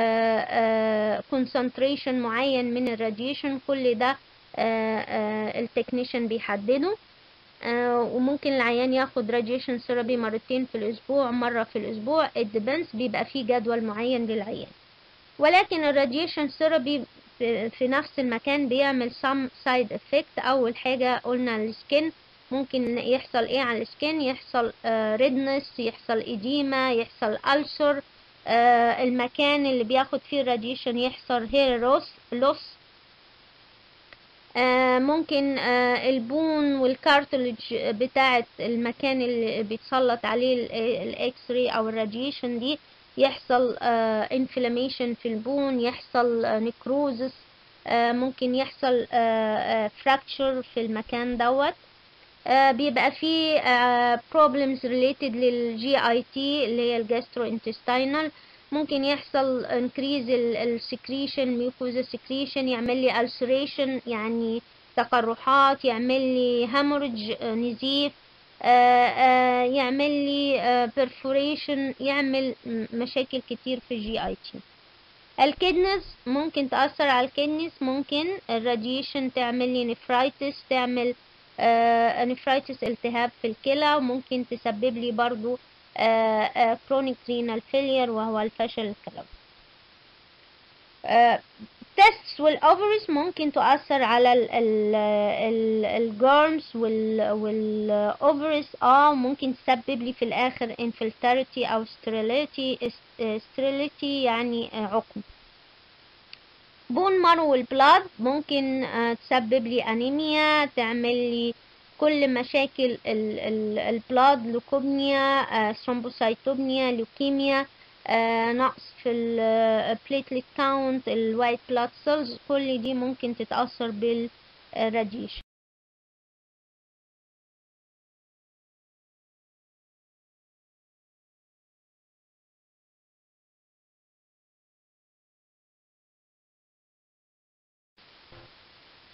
كونسنتريشن معين من الراديشن كل ده التكنيشن بيحدده وممكن العيان ياخد راديشن ثيرابي مرتين في الاسبوع مره في الاسبوع it depends بيبقى فيه جدول معين للعيان ولكن الراديشن ثيرابي في نفس المكان بيعمل some side effect اول حاجه قلنا السكين ممكن يحصل ايه على السكين يحصل ريدنس يحصل اديما يحصل ألسر آه المكان اللي بياخد فيه الراديشن يحصل هير روس لوس آه ممكن آه البون والكارتلج بتاعة المكان اللي بيتسلط عليه الاكس راي او الراديشن دي يحصل انفلاميشن في البون يحصل نكروزس ممكن يحصل فراكتشر في المكان دوت بيبقى فيه problems related للجي اي تي اللي هي الجاسترو انتستينال ممكن يحصل increase السكريشن ميوكوزا سكريشن يعمل لي ulceration يعني تقرحات يعمل لي hemorrhage نزيف يعمل لي perforation يعمل مشاكل كتير في الجي اي تي الكدنس ممكن تأثر على الكدنس ممكن الراديشن تعمل لي نفرايتس تعمل نفرايتس التهاب في الكلى وممكن تسبب لي برضو كرونيك رينال فيلير وهو الفشل الكلوي التستس والاوفرز ممكن تؤثر على الجارمز والاوفرز اه ممكن تسبب لي في الاخر انفلتاريتي او ستريليتي ستريليتي يعني عقم بون مارو والبلاد ممكن تسبب لي انيميا تعمل لي كل مشاكل البلاد لوكوميا ثرومبوسايتوميا لوكيميا نقص في البليتليت كاونت الوايت بلاد سيلز كل دي ممكن تتأثر بالراديشن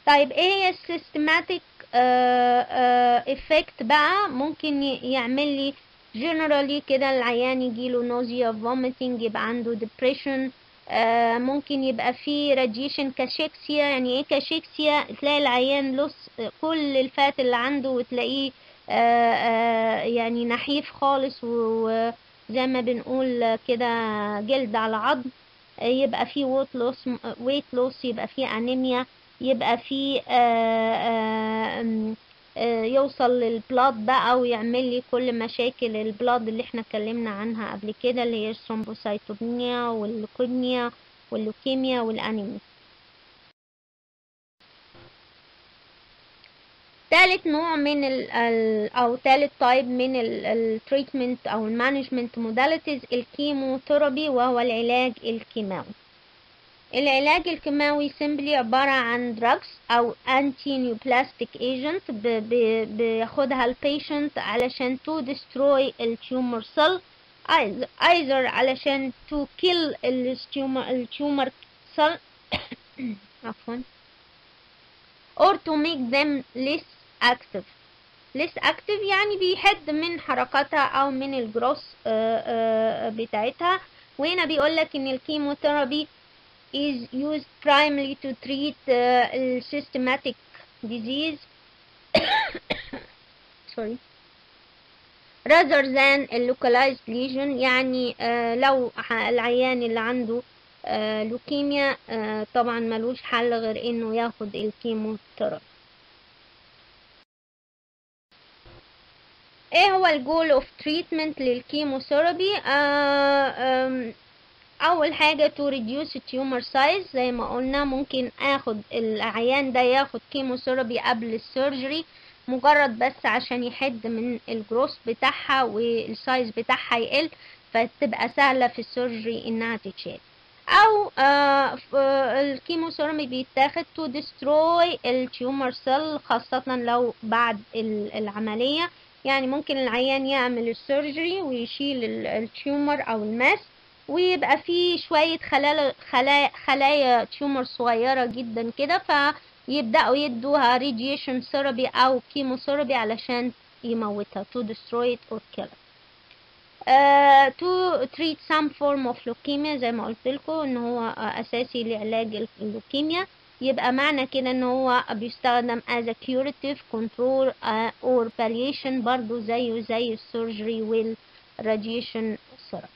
طيب ايه هي السيستماتيك افكت بقى ممكن ي- يعمل لي generally كده العيان يجيله nausea vomiting يبقى عنده depression آه ممكن يبقى فيه radiation كاشيكسيا يعني ايه كاشيكسيا تلاقي العيان لص كل الفات اللي عنده وتلاقيه آه آه يعني نحيف خالص و- وزي ما بنقول كده جلد على عظم آه، يبقى فيه ويت لوس ويت لوس يبقى فيه انيميا يبقى فيه آه، آه، أم، آه، يوصل للبلاد بقى ويعمل لي كل مشاكل البلاد اللي احنا اتكلمنا عنها قبل كده اللي هي الثرومبوسايتوبينيا واللوكيميا واللوكيميا والانيميا تالت نوع من ال ال أو تالت تايب من التريتمنت أو المانجمنت موداليتيز الكيموثيرابي وهو العلاج الكيماوي العلاج الكيماوي سيمبلي عبارة عن drugs أو anti neoplastic agent ب- ب- بياخدها البيشنت علشان to destroy التيومر cell either either علشان to kill التيومر التيومر cell عفوا or to make them less active less active يعني بيحد من حركاتها أو من الجروس بتاعتها وهنا بيقولك إن الكيموثيرابي is used primarily to treat uh, systematic disease sorry rather than a localized lesion يعني آه لو ح- العيان اللي عنده آه لوكيميا آه طبعا ملوش حل غير انه ياخد الكيموثيرابي ايه هو الجول اوف تريتمنت للكيموثيرابي آه آم، اول حاجة to reduce tumor size زي ما قلنا ممكن اخد العيان ده ياخد كيموثيرابي قبل السيرجري مجرد بس عشان يحد من الجروس بتاعها والسايز بتاعها يقل فتبقى سهلة في السيرجري انها تتشال او آه ف- آه، الكيموثيرابي بيتاخد to destroy التيومر سيل خاصة لو بعد ال- العملية يعني ممكن العيان يعمل السيرجري ويشيل ال- التيومر او الماس ويبقى فيه شوية خلايا خلايا خلايا تيومر صغيرة جدا كده فيبدأوا يدوها radiation therapy أو chemotherapy علشان يموتها to destroy it or kill it. Uh, to treat some form of leukemia زي ما قلت لكم ان هو آه، اساسي لعلاج ال- اللوكيميا يبقى معنى كده ان هو بيستخدم as a curative control uh, or palliation برضو زيه زي السيرجري والراديشن therapy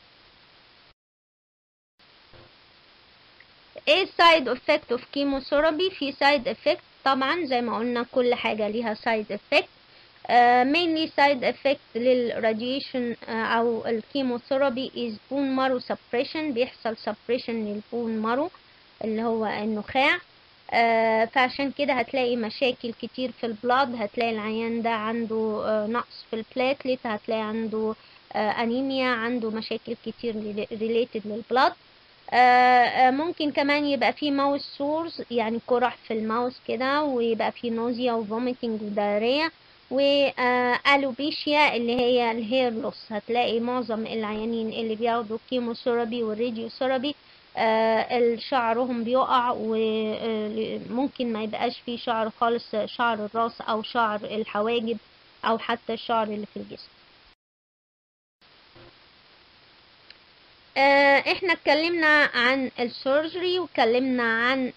ايه السايد افكت اوف كيموثيرابي في سايد افكت طبعا زي ما قلنا كل حاجة ليها سايد افكت mainly side effect للراديشن او الكيموثيرابي is bone marrow suppression بيحصل suppression للبون مارو اللي هو النخاع آه، فعشان كده هتلاقي مشاكل كتير في البلاد هتلاقي العيان ده عنده آه، نقص في البلاتلت هتلاقي عنده آه، انيميا عنده مشاكل كتير related للبلاد آه، آه، ممكن كمان يبقى فيه ماوس سورز يعني قرح في الماوس كده ويبقى فيه نوزيا وفوميتنج ودارية والوبيشيا اللي هي الهير لوس هتلاقي معظم العيانين اللي بياخدوا كيموثيرابي والراديوثيرابي آه، شعرهم بيقع وممكن ما يبقاش فيه شعر خالص شعر الراس او شعر الحواجب او حتى الشعر اللي في الجسم آه، احنا اتكلمنا عن السيرجري واتكلمنا عن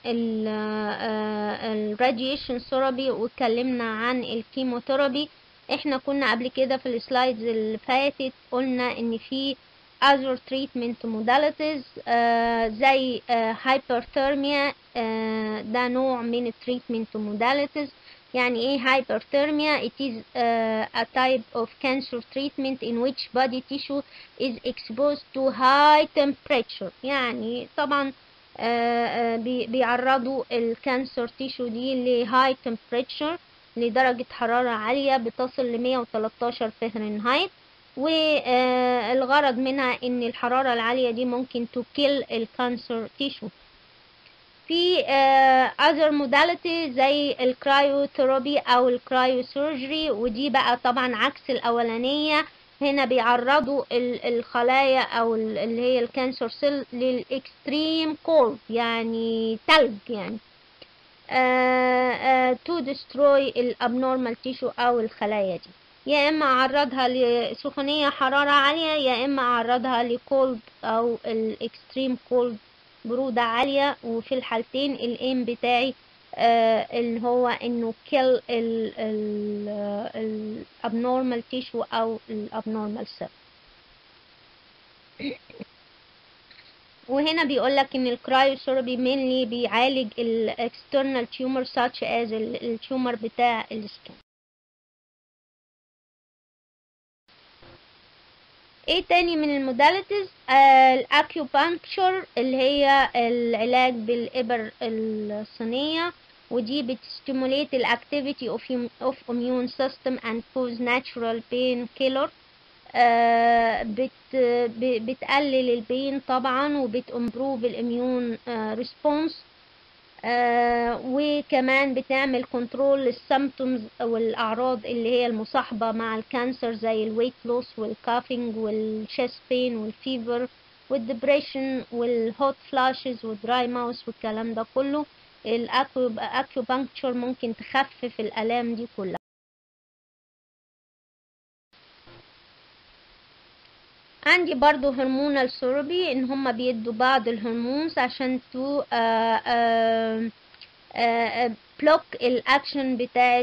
الراديشن ثيرابي واتكلمنا عن الكيموثيرابي احنا كنا قبل كده في السلايدز اللي فاتت قلنا ان في other treatment modalities آه زي آه hyperthermia آه ده نوع من التريتمنت modalities يعني ايه hyperthermia it is uh, a type of cancer treatment in which body tissue is exposed to high temperature يعني طبعا uh, uh, بي- بيعرضوا الكانسر تيشو دي ل high temperature لدرجة حرارة عالية بتصل ل 113 فهرنهايت والغرض منها ان الحرارة العالية دي ممكن to kill الكانسر تيشو في آه، other modality زي الكرايوثيرابي او الكرايوسيرجري ودي بقى طبعا عكس الاولانية هنا بيعرضوا ال- الخلايا او ال- اللي هي الكانسر سيل للاكستريم كولد يعني تلج يعني to destroy الابنورمال tissue او الخلايا دي يا اما اعرضها لسخونية حرارة عالية يا اما اعرضها لكولد او الاكستريم كولد برودة عالية وفي الحالتين الايم بتاعي آه اللي هو انه kill ال ال abnormal tissue او abnormal cell وهنا بيقول لك ان الكرايوثيرابي mainly بيعالج ال external tumor such as التيومر بتاع السكين ايه تاني من الموداليتيز آه الاكيوبانكشر اللي هي العلاج بالابر الصينيه ودي بتستيموليت الاكتيفيتي اوف اوف immune system and cause natural pain killer آه بت بتقلل البين طبعا وبتمبروف الاميون ريسبونس آه وكمان بتعمل كنترول للسيمبتومز او الاعراض اللي هي المصاحبه مع الكانسر زي الويت لوس والكافينج والشيست بين والفيفر والدبريشن والهوت فلاشز والدراي ماوس والكلام ده كله الاكيوبانكتشر ممكن تخفف الالام دي كلها عندي برضو هرمونال ثيرابي ان هما بيدوا بعض الهرمونز عشان تو بلوك الاكشن بتاعت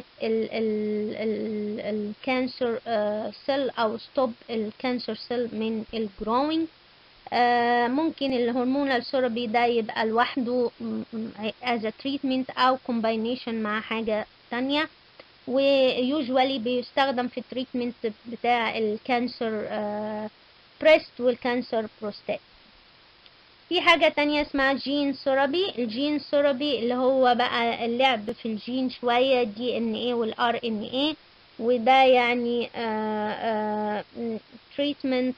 الكانسر سيل او ستوب الكانسر سيل من الجروينج ممكن الهرمونال ثيرابي ده يبقى لوحده as a treatment او combination مع حاجة تانية ويوجوالي بيستخدم في التريتمنت بتاع الكانسر بريست والكانسر بروستات في حاجة تانية اسمها جين ثيرابي الجين ثيرابي اللي هو بقى اللعب في الجين شوية دي ان ايه والار ان ايه وده يعني تريتمنت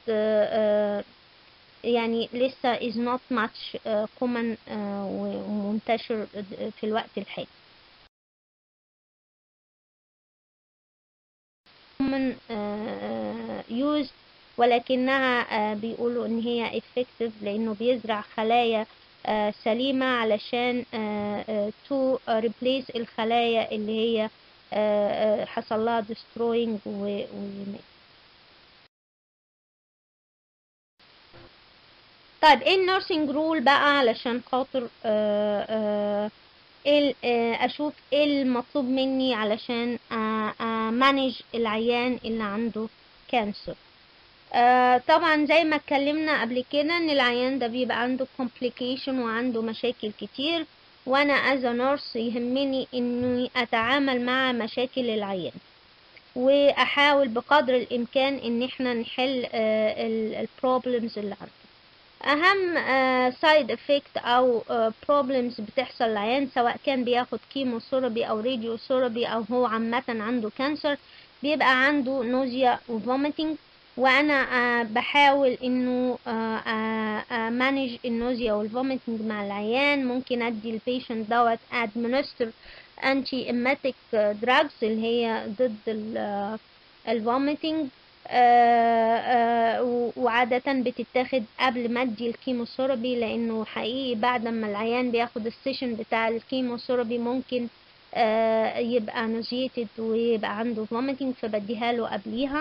يعني لسه is not much uh, common uh, ومنتشر في الوقت الحالي common uh, used ولكنها بيقولوا ان هي effective لانه بيزرع خلايا سليمة علشان to replace الخلايا اللي هي حصل لها destroying ومات طيب ايه النيرسينج رول بقى علشان خاطر ايه اشوف ايه المطلوب مني علشان مانج العيان اللي عنده كانسر آه طبعا زي ما اتكلمنا قبل كده ان العيان ده بيبقى عنده complication وعنده مشاكل كتير وانا as a nurse يهمني اني اتعامل مع مشاكل العيان واحاول بقدر الامكان ان احنا نحل آه البروبلمز اللي عنده اهم سايد uh, افكت او بروبلمز uh, بتحصل للعيان سواء كان بياخد كيموثيرابي او راديو ثيرابي او هو عامه عنده كانسر بيبقى عنده نوزيا وفوميتنج وانا uh, بحاول انه مانج النوزيا والفوميتنج مع العيان ممكن ادي البيشنت دوت ادمنستر انتي اماتيك دراجز اللي هي ضد الفوميتنج آآ آآ وعادة بتتاخد قبل ما ادي الكيموثيرابي لانه حقيقي بعد ما العيان بياخد السيشن بتاع الكيموثيرابي ممكن يبقى نوزيتد ويبقى عنده فوميتنج فبديها له قبليها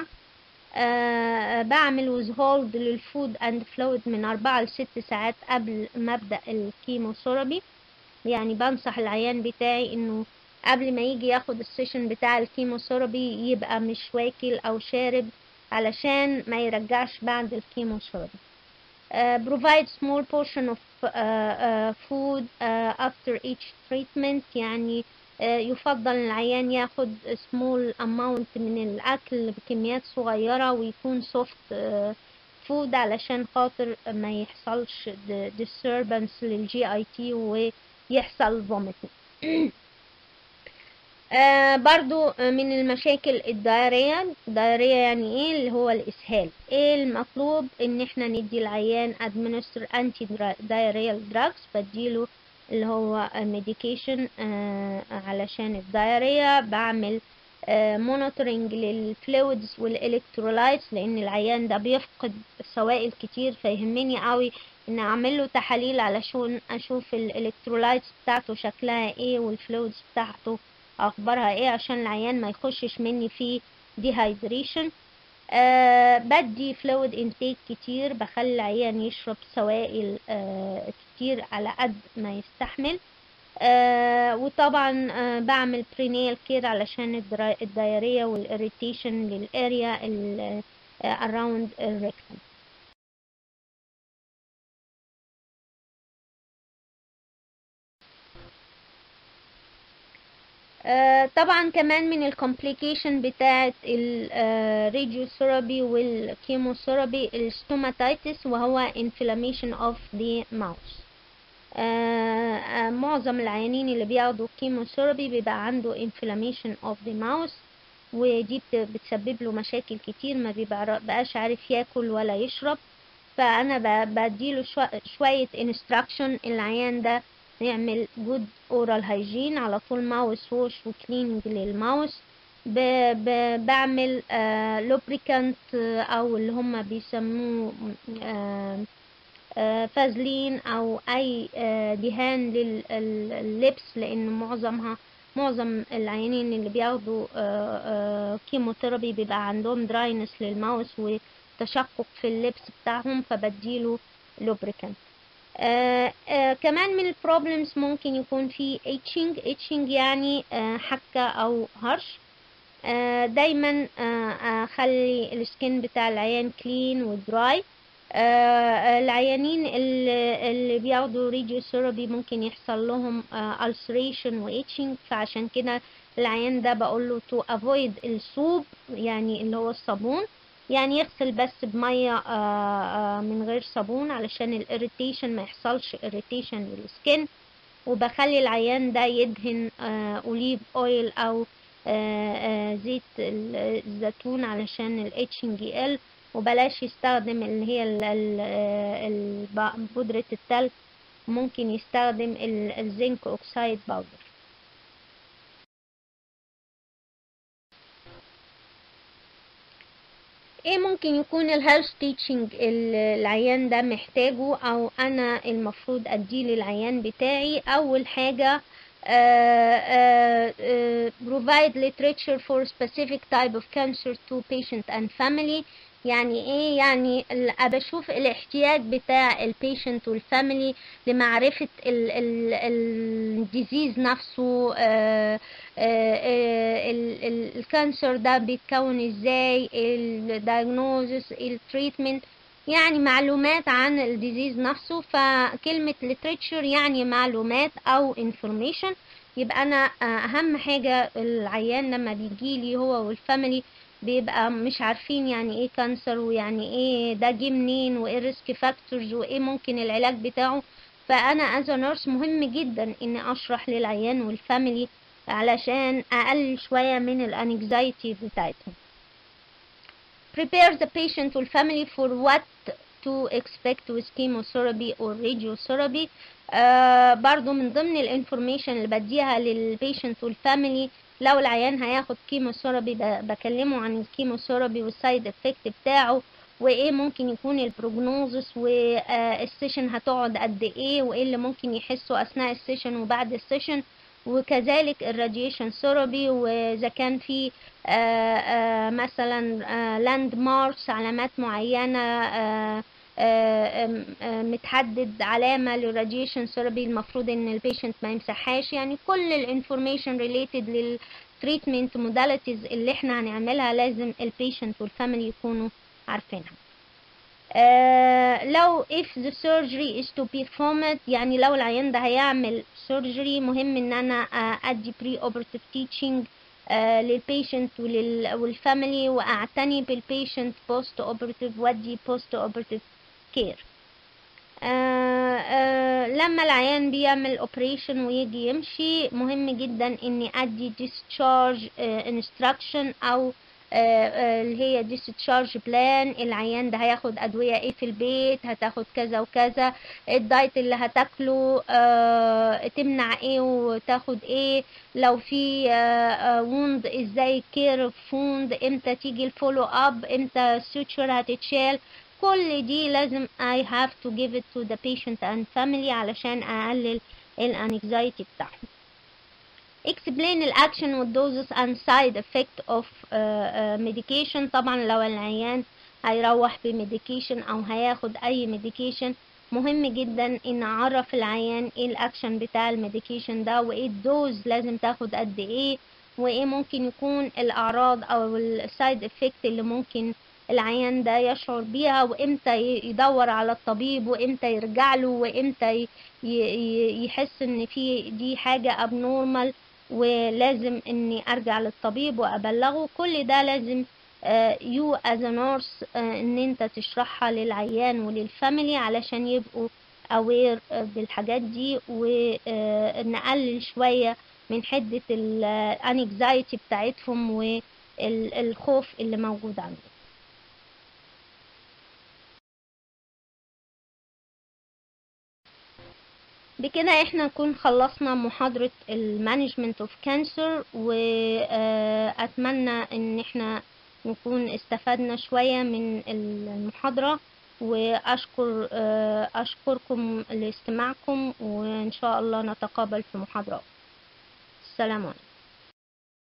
بعمل وزهولد للفود اند فلويد من أربعة لست ساعات قبل ما ابدأ الكيموثيرابي يعني بنصح العيان بتاعي انه قبل ما يجي ياخد السيشن بتاع الكيموثيرابي يبقى مش واكل او شارب علشان ما يرجعش بعد الكيموثيرابي uh, provide small portion of uh, uh, food uh, after each treatment يعني uh, يفضل العيان ياخد small amount من الأكل بكميات صغيرة ويكون soft uh, food علشان خاطر ما يحصلش disturbance للجي اي تي ويحصل vomiting آه برضو من المشاكل الدائرية الدائرية يعني ايه اللي هو الاسهال ايه المطلوب ان احنا ندي العيان administer anti diarrheal drugs بديله اللي هو medication آه علشان الدائرية بعمل آه monitoring للفلويدز والالكترولايتس لان العيان ده بيفقد سوائل كتير فيهمني قوي ان اعمل له تحاليل علشان اشوف الالكترولايتس بتاعته شكلها ايه والفلويدز بتاعته اخبارها ايه عشان العيان ما يخشش مني في ديهايدريشن أه بدي فلويد انتيك كتير بخلي العيان يشرب سوائل أه كتير على قد ما يستحمل أه وطبعا أه بعمل برينيال كير علشان الدايريا والاريتيشن للاريا اراوند الريكتم آه طبعا كمان من الكومبليكيشن بتاعة الراديوثيرابي والكيموثيرابي الستوماتيتس وهو inflammation of the mouth آه آه معظم العيانين اللي بياخدوا كيموثيرابي بيبقى عنده inflammation of the mouth ودي بتسبب له مشاكل كتير ما بيبقاش عارف ياكل ولا يشرب فانا بديله شوية instruction العيان ده نعمل جود اورال هايجين على طول ماوس ووش وكليننج للماوس ب ب بعمل آه لوبريكانت او اللي هم بيسموه آه آه فازلين او اي آه دهان لللبس لان معظمها معظم العيانين اللي بياخدوا آه آه كيموثيرابي بيبقى عندهم دراينس للماوس وتشقق في اللبس بتاعهم فبديله لوبريكانت آه آه كمان من البروبلمز ممكن يكون في اتشنج اتشنج يعني آه حكة او هرش آه دايما آه اخلي السكين بتاع العيان كلين ودراي آه العيانين اللي, اللي بياخدوا ريديو ثيرابي ممكن يحصل لهم آه ulceration واتشنج فعشان كده العيان ده بقول له to avoid الصوب يعني اللي هو الصابون يعني يغسل بس بمية آآ آآ من غير صابون علشان الاريتيشن ما يحصلش اريتيشن للسكين وبخلي العيان ده يدهن اوليف اويل او آآ زيت الزيتون علشان الاتشنج يقل وبلاش يستخدم اللي هي بودرة التلج ممكن يستخدم الزنك اوكسايد باودر ايه ممكن يكون الهيلث تيتشنج العيان ده محتاجه او انا المفروض اديه للعيان بتاعي اول حاجة uh, uh, uh, provide literature for specific type of cancer to patient and family يعني ايه يعني بشوف الاحتياج بتاع البيشنت والفاميلي لمعرفة الديزيز نفسه الكانسر ده بيتكون ازاي الدايجنوزس التريتمنت يعني معلومات عن الديزيز نفسه فكلمة literature يعني معلومات او information يبقى انا اهم حاجة العيان لما بيجيلي هو والفاميلي بيبقى مش عارفين يعني ايه كانسر ويعني ايه ده جه منين وايه الريسك فاكتورز وايه ممكن العلاج بتاعه فانا از نيرس مهم جدا اني اشرح للعيان والفاميلي علشان اقلل شويه من الانكزايتي بتاعتهم prepare the patient والفاميلي for what to expect with chemotherapy or radiotherapy آه برضو من ضمن الانفورميشن اللي بديها للبيشنت والفاميلي لو العيان هياخد كيموثيرابي بكلمه عن الكيموثيرابي والسايد افكت بتاعه وايه ممكن يكون البروجنوزس والسيشن هتقعد قد ايه وايه اللي ممكن يحسه اثناء السيشن وبعد السيشن وكذلك الراديشن ثيرابي واذا كان في آآ آآ مثلا لاند ماركس علامات معينه آآ متحدد علامة للراديشن ثيرابي المفروض ان البيشنت ما يمسحهاش يعني كل الانفورميشن ريليتد للتريتمنت موداليتيز اللي احنا هنعملها لازم البيشنت والفاميلي يكونوا عارفينها آه لو if the surgery is to be performed يعني لو العيان ده هيعمل surgery مهم ان انا آه ادي pre operative teaching آه للبيشنت والفاميلي واعتني بالبيشنت post operative وادي post operative كير آه آه لما العيان بيعمل اوبريشن ويجي يمشي مهم جدا اني ادي discharge آه instruction او اللي هي discharge بلان العيان ده هياخد ادويه ايه في البيت هتاخد كذا وكذا الدايت اللي هتاكله تمنع ايه وتاخد ايه لو في ووند ازاي كير فوند امتى تيجي الفولو اب امتى السوتشر هتتشال كل دي لازم I have to give it to the patient and family علشان أقلل الانكزايتي بتاعهم explain الاكشن والدوزز and side effect of uh, uh, medication طبعا لو العيان هيروح بميديكيشن او هياخد اي ميديكيشن مهم جدا ان اعرف العيان ايه الاكشن بتاع الميديكيشن ده وايه الدوز لازم تاخد قد ايه وايه ممكن يكون الاعراض او السايد افكت اللي ممكن العيان ده يشعر بيها وامتى يدور على الطبيب وامتى يرجع له وامتى يحس ان في دي حاجة abnormal ولازم اني ارجع للطبيب وابلغه كل ده لازم يو از نورس ان انت تشرحها للعيان وللفاميلي علشان يبقوا اوير بالحاجات دي ونقلل شوية من حدة الانكزايتي بتاعتهم والخوف اللي موجود عندهم بكده احنا نكون خلصنا محاضرة المانجمنت اوف كانسر واتمنى ان احنا نكون استفدنا شوية من المحاضرة واشكر اشكركم لاستماعكم وان شاء الله نتقابل في محاضرة السلام عليكم